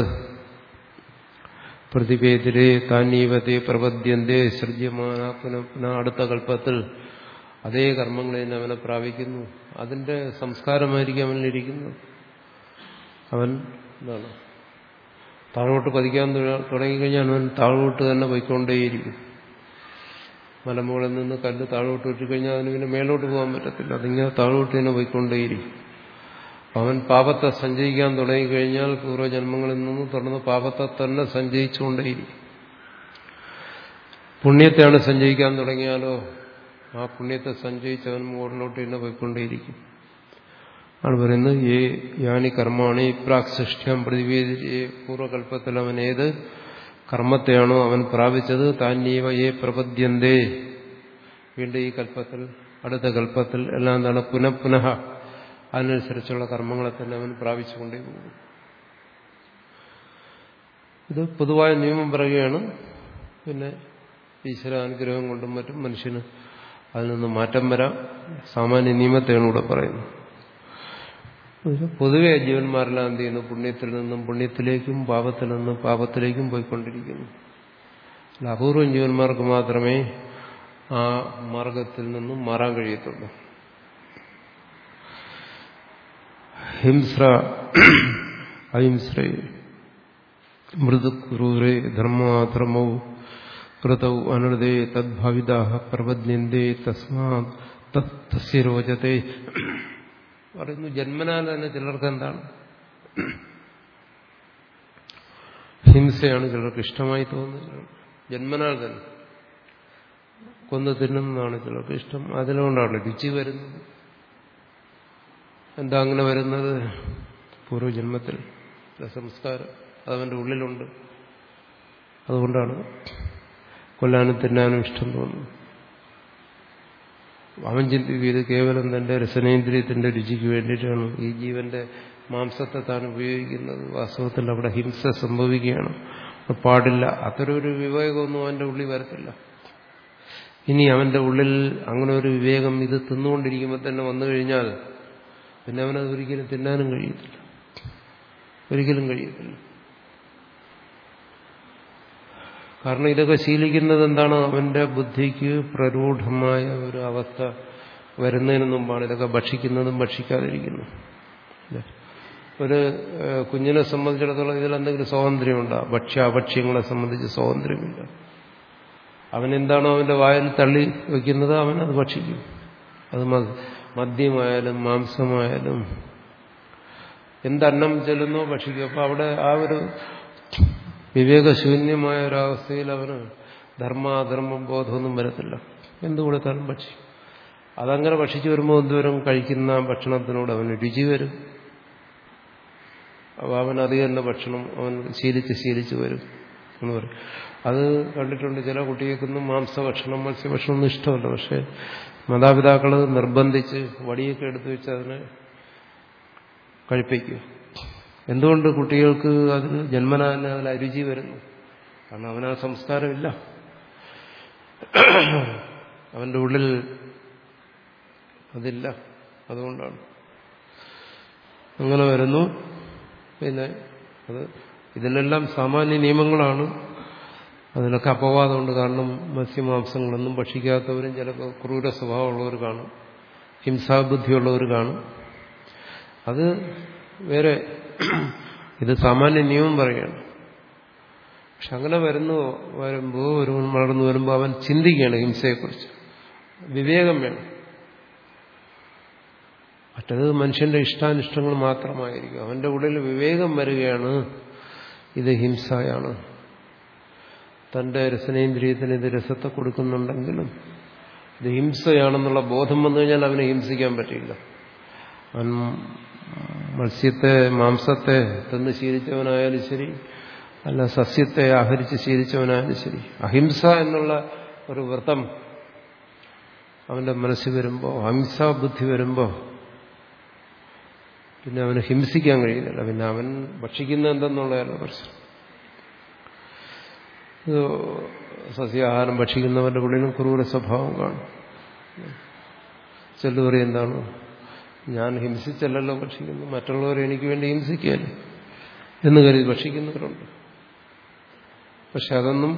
പ്രതിവേദിരെ താനീവത്തെ പ്രപദ്യന്റെ സൃജ്യമാന പുനഃ പുനഃ അടുത്ത കൽപ്പത്തിൽ അതേ കർമ്മങ്ങളെ തന്നെ അവനെ പ്രാപിക്കുന്നു അതിന്റെ സംസ്കാരമായിരിക്കും അവനിലിരിക്കുന്നത് അവൻ എന്താണ് താഴോട്ട് പതിക്കാൻ തുടങ്ങിക്കഴിഞ്ഞാൽ അവൻ താഴോട്ട് തന്നെ പോയിക്കൊണ്ടേയിരിക്കും മലമുകളിൽ നിന്ന് കല്ല് താഴോട്ട് ഇട്ടുകഴിഞ്ഞാൽ അതിന് പിന്നെ മേലോട്ട് പോകാൻ പറ്റത്തില്ല അതിങ്ങനെ താഴോട്ട് തന്നെ പോയിക്കൊണ്ടേയിരിക്കും അവൻ പാപത്തെ സഞ്ചയിക്കാൻ തുടങ്ങിക്കഴിഞ്ഞാൽ പൂർവ്വജന്മങ്ങളിൽ നിന്ന് തുടർന്ന് പാപത്തെ തന്നെ സഞ്ചയിച്ചുകൊണ്ടേയിരിക്കും പുണ്യത്തെയാണ് സഞ്ചയിക്കാൻ തുടങ്ങിയാലോ ആ പുണ്യത്തെ സഞ്ചയിച്ച് അവൻ മുകളിലോട്ട് തന്നെ പോയിക്കൊണ്ടേയിരിക്കും ആണ് പറയുന്നത് ഏ യാനി കർമാണി പ്രാക് സൃഷ്ട്യം പ്രതിവേദി പൂർവ്വകൽപ്പത്തിൽ അവൻ ഏത് കർമ്മത്തെയാണോ അവൻ പ്രാപിച്ചത് താനീവ ഏ പ്രപദ്യന്തേ വീണ്ടും ഈ കൽപ്പത്തിൽ അടുത്ത കൽപ്പത്തിൽ എല്ലാം എന്താണ് പുനഃപുനഃ അതിനനുസരിച്ചുള്ള കർമ്മങ്ങളെ തന്നെ അവൻ പ്രാപിച്ചുകൊണ്ടേ പോകും ഇത് പൊതുവായ നിയമം പറയുകയാണ് പിന്നെ ഈശ്വര അനുഗ്രഹം കൊണ്ടും മറ്റും മനുഷ്യന് അതിൽ നിന്ന് മാറ്റം വരാം സാമാന്യ നിയമത്തെയാണ് ഇവിടെ പറയുന്നത് പൊതുവെ ജീവന്മാരെല്ലാം എന്ത് ചെയ്യുന്നു പുണ്യത്തിൽ നിന്നും പുണ്യത്തിലേക്കും പാപത്തിൽ നിന്നും പാപത്തിലേക്കും പോയിക്കൊണ്ടിരിക്കുന്നു അല്ല അപൂർവം ജീവന്മാർക്ക് മാത്രമേ ആ മാർഗത്തിൽ നിന്നും മാറാൻ കഴിയത്തുള്ളൂ ഹിംസ്ര അഹിംസ്രേ മൃദുക്രൂരേ ധർമാധർമ്മൗ കൃതൗ അനൃതേ തദ്ഭാവിത പ്രപദ്യന്തേ തസ്മാ തസ്യ രോചത്തെ പറയുന്നു ജന്മനാൽ തന്നെ ചിലർക്ക് എന്താണ് ഹിംസയാണ് ചിലർക്ക് ഇഷ്ടമായി തോന്നുന്നത് ജന്മനാൽ തന്നെ കൊന്നു തിന്നുന്നതാണ് ചിലർക്ക് ഇഷ്ടം അതിലുകൊണ്ടാണ് രുചി വരുന്നത് എന്താ അങ്ങനെ വരുന്നത് പൂർവ്വജന്മത്തിൽ സംസ്കാരം അതവന്റെ ഉള്ളിലുണ്ട് അതുകൊണ്ടാണ് കൊല്ലാനും തിന്നാനും ഇഷ്ടം തോന്നുന്നു അവൻ ചിന്തിക്കും ഇത് കേവലം തന്റെ രസനേന്ദ്രിയത്തിന്റെ രുചിക്ക് വേണ്ടിയിട്ടാണ് ഈ ജീവന്റെ മാംസത്തെ താൻ ഉപയോഗിക്കുന്നത് വാസ്തവത്തിൽ അവിടെ ഹിംസ സംഭവിക്കുകയാണ് പാടില്ല അത്തരമൊരു വിവേകമൊന്നും അവന്റെ ഉള്ളിൽ വരത്തില്ല ഇനി അവന്റെ ഉള്ളിൽ അങ്ങനെ ഒരു വിവേകം ഇത് തിന്നുകൊണ്ടിരിക്കുമ്പോൾ തന്നെ വന്നു കഴിഞ്ഞാൽ പിന്നെ അവനത് ഒരിക്കലും തിന്നാനും കഴിയത്തില്ല ഒരിക്കലും കഴിയത്തില്ല കാരണം ഇതൊക്കെ ശീലിക്കുന്നത് എന്താണ് അവന്റെ ബുദ്ധിക്ക് പ്രരൂഢമായ ഒരു അവസ്ഥ വരുന്നതിന് മുമ്പാണ് ഇതൊക്കെ ഭക്ഷിക്കുന്നതും ഭക്ഷിക്കാതിരിക്കുന്നു ഒരു കുഞ്ഞിനെ സംബന്ധിച്ചിടത്തോളം ഇതിലെന്തെങ്കിലും സ്വാതന്ത്ര്യമുണ്ടോ ഭക്ഷ്യ അഭക്ഷ്യങ്ങളെ സംബന്ധിച്ച് സ്വാതന്ത്ര്യമില്ല അവനെന്താണോ അവന്റെ വായിൽ തള്ളി വയ്ക്കുന്നത് അവൻ അത് ഭക്ഷിക്കും അത് മദ്യമായാലും മാംസമായാലും എന്തന്നം ചെല്ലുന്നോ ഭക്ഷിക്കും അപ്പൊ അവിടെ ആ ഒരു വിവേകശൂന്യമായ ഒരവസ്ഥയിൽ അവന് ധർമാധർമ്മം ബോധമൊന്നും വരത്തില്ല എന്ത് കൊടുത്താലും ഭക്ഷിക്കും അതങ്ങനെ ഭക്ഷിച്ചു വരുമ്പോൾ എന്തോരം കഴിക്കുന്ന ഭക്ഷണത്തിനോട് അവന് രുചി വരും അപ്പോൾ അവൻ അത് തന്നെ ഭക്ഷണം അവൻ ശീലിച്ച് ശീലിച്ച് വരും എന്ന് പറയും അത് കണ്ടിട്ടുണ്ട് ചില കുട്ടികൾക്കൊന്നും മാംസഭക്ഷണം മത്സ്യഭക്ഷണം ഒന്നും ഇഷ്ടമല്ല പക്ഷെ മാതാപിതാക്കൾ നിർബന്ധിച്ച് വടിയൊക്കെ എടുത്തു വെച്ച് അതിനെ കഴിപ്പിക്കും എന്തുകൊണ്ട് കുട്ടികൾക്ക് അതിന് ജന്മനാ തന്നെ അതിൽ അരുചി വരുന്നു കാരണം അവനാ സംസ്കാരമില്ല അവന്റെ ഉള്ളിൽ അതില്ല അതുകൊണ്ടാണ് അങ്ങനെ വരുന്നു പിന്നെ അത് ഇതിലെല്ലാം സാമാന്യ നിയമങ്ങളാണ് അതിലൊക്കെ അപവാദമുണ്ട് കാരണം മത്സ്യമാംസങ്ങളൊന്നും ഭക്ഷിക്കാത്തവരും ചിലപ്പോൾ ക്രൂര സ്വഭാവമുള്ളവർ കാണും ഹിംസാബുദ്ധിയുള്ളവർ കാണും അത് വേറെ ഇത് സാമാന്യ നിയമം പറയുകയാണ് പക്ഷെ അങ്ങനെ വരുന്നു വരുമ്പോൾ ഒരു വളർന്നു വരുമ്പോൾ അവൻ ചിന്തിക്കുകയാണ് ഹിംസയെക്കുറിച്ച് വിവേകം വേണം മറ്റത് മനുഷ്യന്റെ ഇഷ്ടാനിഷ്ടങ്ങൾ മാത്രമായിരിക്കും അവന്റെ ഉള്ളിൽ വിവേകം വരികയാണ് ഇത് ഹിംസയാണ് തന്റെ രസനേന്ദ്രിയത്തിന് ഇത് രസത്തെ കൊടുക്കുന്നുണ്ടെങ്കിലും ഇത് ഹിംസയാണെന്നുള്ള ബോധം വന്നു കഴിഞ്ഞാൽ അവനെ ഹിംസിക്കാൻ പറ്റില്ല അവൻ മത്സ്യത്തെ മാംസത്തെ തിന്ന് ശീലിച്ചവനായാലും ശരി അല്ല സസ്യത്തെ ആഹരിച്ച് ശീലിച്ചവനായാലും ശരി അഹിംസ എന്നുള്ള ഒരു വ്രതം അവന്റെ മനസ്സിൽ വരുമ്പോൾ അഹിംസാ ബുദ്ധി വരുമ്പോൾ പിന്നെ അവന് ഹിംസിക്കാൻ കഴിയുന്നില്ല പിന്നെ അവൻ ഭക്ഷിക്കുന്ന എന്തെന്നുള്ളതല്ല പ്രശ്നം സസ്യാഹാരം ഭക്ഷിക്കുന്നവരുടെ ഉള്ളിലും ക്രൂര സ്വഭാവം കാണും ചിലർ പറയും എന്താണ് ഞാൻ ഹിംസിച്ചല്ലല്ലോ ഭക്ഷിക്കുന്നു മറ്റുള്ളവർ എനിക്ക് വേണ്ടി ഹിംസിക്കുകയല്ലേ എന്ന് കരുതി ഭക്ഷിക്കുന്നവരുണ്ട് പക്ഷെ അതൊന്നും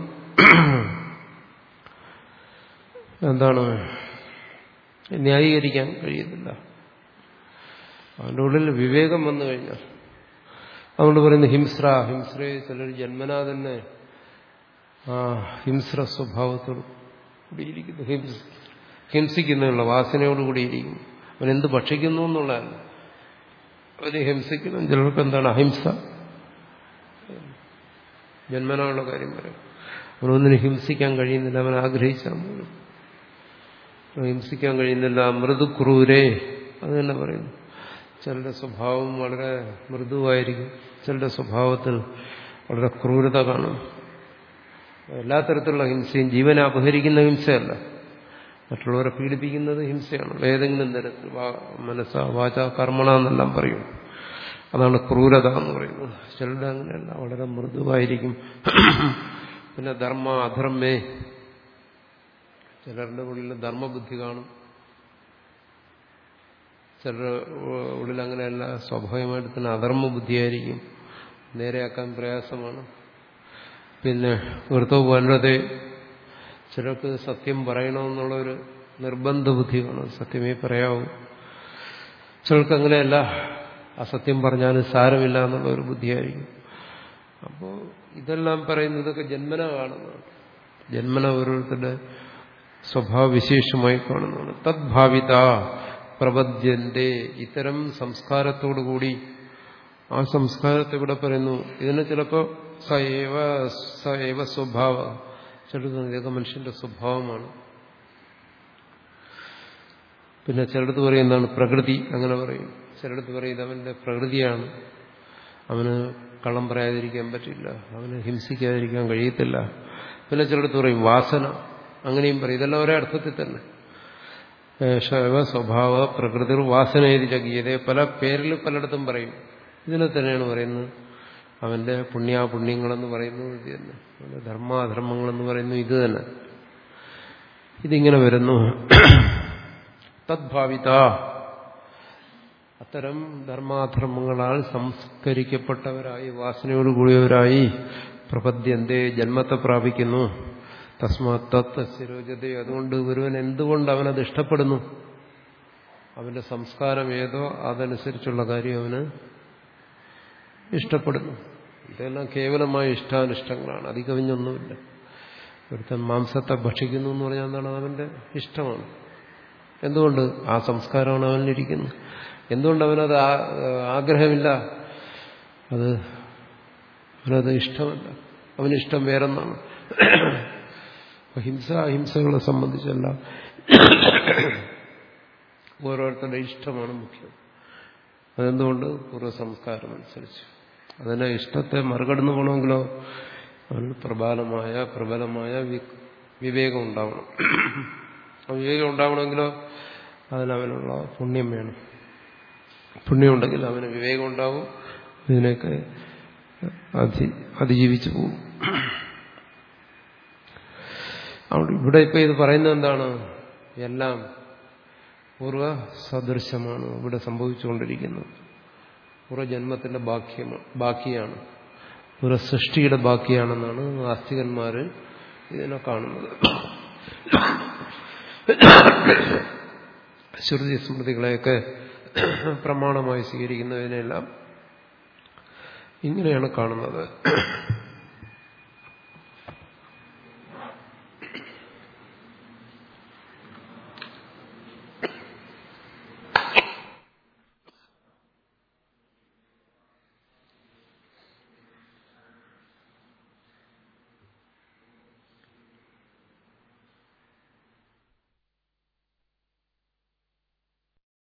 എന്താണ് ന്യായീകരിക്കാൻ കഴിയുന്നില്ല അവൻ്റെ ഉള്ളിൽ വിവേകം വന്നു കഴിഞ്ഞാൽ അതുകൊണ്ട് പറയുന്നു ഹിംസ്ര ഹിംസ്രയെ ചിലർ ജന്മനാ തന്നെ ആ ഹിംസ്ര സ്വഭാവത്തോട് കൂടിയിരിക്കുന്നു ഹിംസ ഹിംസിക്കുന്നതിനുള്ള വാസനയോട് കൂടിയിരിക്കുന്നു അവൻ എന്ത് ഭക്ഷിക്കുന്നു എന്നുള്ളതല്ല അവന് ഹിംസിക്കുന്നു ചിലർക്ക് എന്താണ് അഹിംസ ജന്മനായുള്ള കാര്യം പറയും അവനൊന്നിനും ഹിംസിക്കാൻ കഴിയുന്നില്ല അവൻ ആഗ്രഹിച്ചാൽ പോലും ഹിംസിക്കാൻ കഴിയുന്നില്ല മൃദു ക്രൂരേ അത് തന്നെ പറയുന്നു ചിലരുടെ സ്വഭാവം വളരെ മൃദുവായിരിക്കും ചിലരുടെ സ്വഭാവത്തിൽ വളരെ ക്രൂരത കാണും എല്ലാ തരത്തിലുള്ള ഹിംസയും ജീവനെ അപഹരിക്കുന്ന ഹിംസയല്ല മറ്റുള്ളവരെ പീഡിപ്പിക്കുന്നത് ഹിംസയാണ് ഏതെങ്കിലും തരത്തിൽ മനസ്സ വാച കർമ്മണ എന്നെല്ലാം പറയും അതാണ് ക്രൂരത എന്ന് പറയുന്നത് ചിലരുടെ അങ്ങനെയല്ല വളരെ മൃദുവായിരിക്കും പിന്നെ ധർമ്മ അധർമ്മേ ചിലരുടെ ഉള്ളിൽ ധർമ്മബുദ്ധി കാണും ചിലരുടെ ഉള്ളിൽ അങ്ങനെയല്ല സ്വാഭാവികമായിട്ട് തന്നെ അധർമ്മ ബുദ്ധിയായിരിക്കും നേരെയാക്കാൻ പ്രയാസമാണ് പിന്നെ വൃത്തോ വല്ലതേ ചിലർക്ക് സത്യം പറയണമെന്നുള്ള ഒരു നിർബന്ധ ബുദ്ധി കാണും സത്യമേ പറയാവൂ ചിലർക്ക് അങ്ങനെയല്ല അസത്യം പറഞ്ഞാലും സാരമില്ല എന്നുള്ള ഒരു ബുദ്ധിയായിരിക്കും അപ്പോൾ ഇതെല്ലാം പറയുന്നതൊക്കെ ജന്മന കാണുന്നതാണ് ജന്മന ഓരോരുത്തരുടെ സ്വഭാവവിശേഷമായി കാണുന്നതാണ് തദ്ഭാവിത പ്രപദ്യന്റെ ഇത്തരം സംസ്കാരത്തോടുകൂടി ആ സംസ്കാരത്തെ ഇവിടെ പറയുന്നു ഇതിന് ചിലപ്പോൾ സൈവ സൈവ സ്വഭാവ ചിലത് ഇതൊക്കെ മനുഷ്യന്റെ സ്വഭാവമാണ് പിന്നെ ചിലടത്ത് പറയും എന്താണ് പ്രകൃതി അങ്ങനെ പറയും ചിലടത്ത് പറയും അവന്റെ പ്രകൃതിയാണ് അവന് കള്ളം പറയാതിരിക്കാൻ പറ്റില്ല അവന് ഹിംസിക്കാതിരിക്കാൻ കഴിയത്തില്ല പിന്നെ ചിലടത്ത് പറയും വാസന അങ്ങനെയും പറയും ഇതെല്ലാം ഒരേ അർത്ഥത്തിൽ തന്നെ ശൈവ സ്വഭാവ പ്രകൃതി വാസന എഴുതി ചകിയതേ പല പേരിൽ പലയിടത്തും പറയും ഇതിനെ തന്നെയാണ് പറയുന്നത് അവന്റെ പുണ്യാപുണ്യങ്ങളെന്ന് പറയുന്നു ഇത് തന്നെ അവന്റെ ധർമാധർമ്മങ്ങളെന്ന് പറയുന്നു ഇത് തന്നെ ഇതിങ്ങനെ വരുന്നു തദ്ഭാവിത അത്തരം ധർമാധർമ്മങ്ങളാൽ സംസ്കരിക്കപ്പെട്ടവരായി വാസനയോടുകൂടിയവരായി പ്രപദ്യന്റെ ജന്മത്തെ പ്രാപിക്കുന്നു തസ്മാത് തത്വശിരോജത അതുകൊണ്ട് ഒരുവൻ എന്തുകൊണ്ട് അവനത് ഇഷ്ടപ്പെടുന്നു അവന്റെ സംസ്കാരം ഏതോ അതനുസരിച്ചുള്ള കാര്യം അവന് ഇഷ്ടപ്പെടുന്നു ഇതെല്ലാം കേവലമായ ഇഷ്ടാനിഷ്ടങ്ങളാണ് അധികവിഞ്ഞൊന്നുമില്ല ഒരുത്തൻ മാംസത്തെ ഭക്ഷിക്കുന്നു എന്ന് പറഞ്ഞാൽ എന്താണ് അവന്റെ ഇഷ്ടമാണ് എന്തുകൊണ്ട് ആ സംസ്കാരമാണ് അവനിരിക്കുന്നത് എന്തുകൊണ്ട് അവനത് ആഗ്രഹമില്ല അത് അവനത് ഇഷ്ടമല്ല അവനിഷ്ടം വേറെന്നാണ് ഹിംസ അഹിംസകളെ സംബന്ധിച്ചല്ല ഓരോരുത്തരുടെ ഇഷ്ടമാണ് മുഖ്യം അതെന്തുകൊണ്ട് പൂർവ്വസംസ്കാരം അനുസരിച്ച് അതിനെ ഇഷ്ടത്തെ മറികടന്നു പോകണമെങ്കിലോ അവന് പ്രബലമായ പ്രബലമായ വിവേകം ഉണ്ടാവണം വിവേകം ഉണ്ടാവണമെങ്കിലോ അതിനവനുള്ള പുണ്യം വേണം പുണ്യം ഉണ്ടെങ്കിൽ അവന് വിവേകം ഉണ്ടാവും ഇതിനൊക്കെ അതി അതിജീവിച്ചു പോകും അതുകൊണ്ട് ഇവിടെ ഇപ്പൊ ഇത് പറയുന്നത് എന്താണ് എല്ലാം പൂർവ്വ സദൃശമാണ് ഇവിടെ സംഭവിച്ചുകൊണ്ടിരിക്കുന്നത് പൂർവ്വജന്മത്തിന്റെ ബാക്യമാണ് ബാക്കിയാണ് പൂർവ്വ സൃഷ്ടിയുടെ ബാക്കിയാണെന്നാണ് ആസ്തികന്മാർ ഇതിനെ കാണുന്നത് ശ്രുതി സ്മൃതികളെയൊക്കെ പ്രമാണമായി സ്വീകരിക്കുന്നതിനെല്ലാം ഇങ്ങനെയാണ് കാണുന്നത്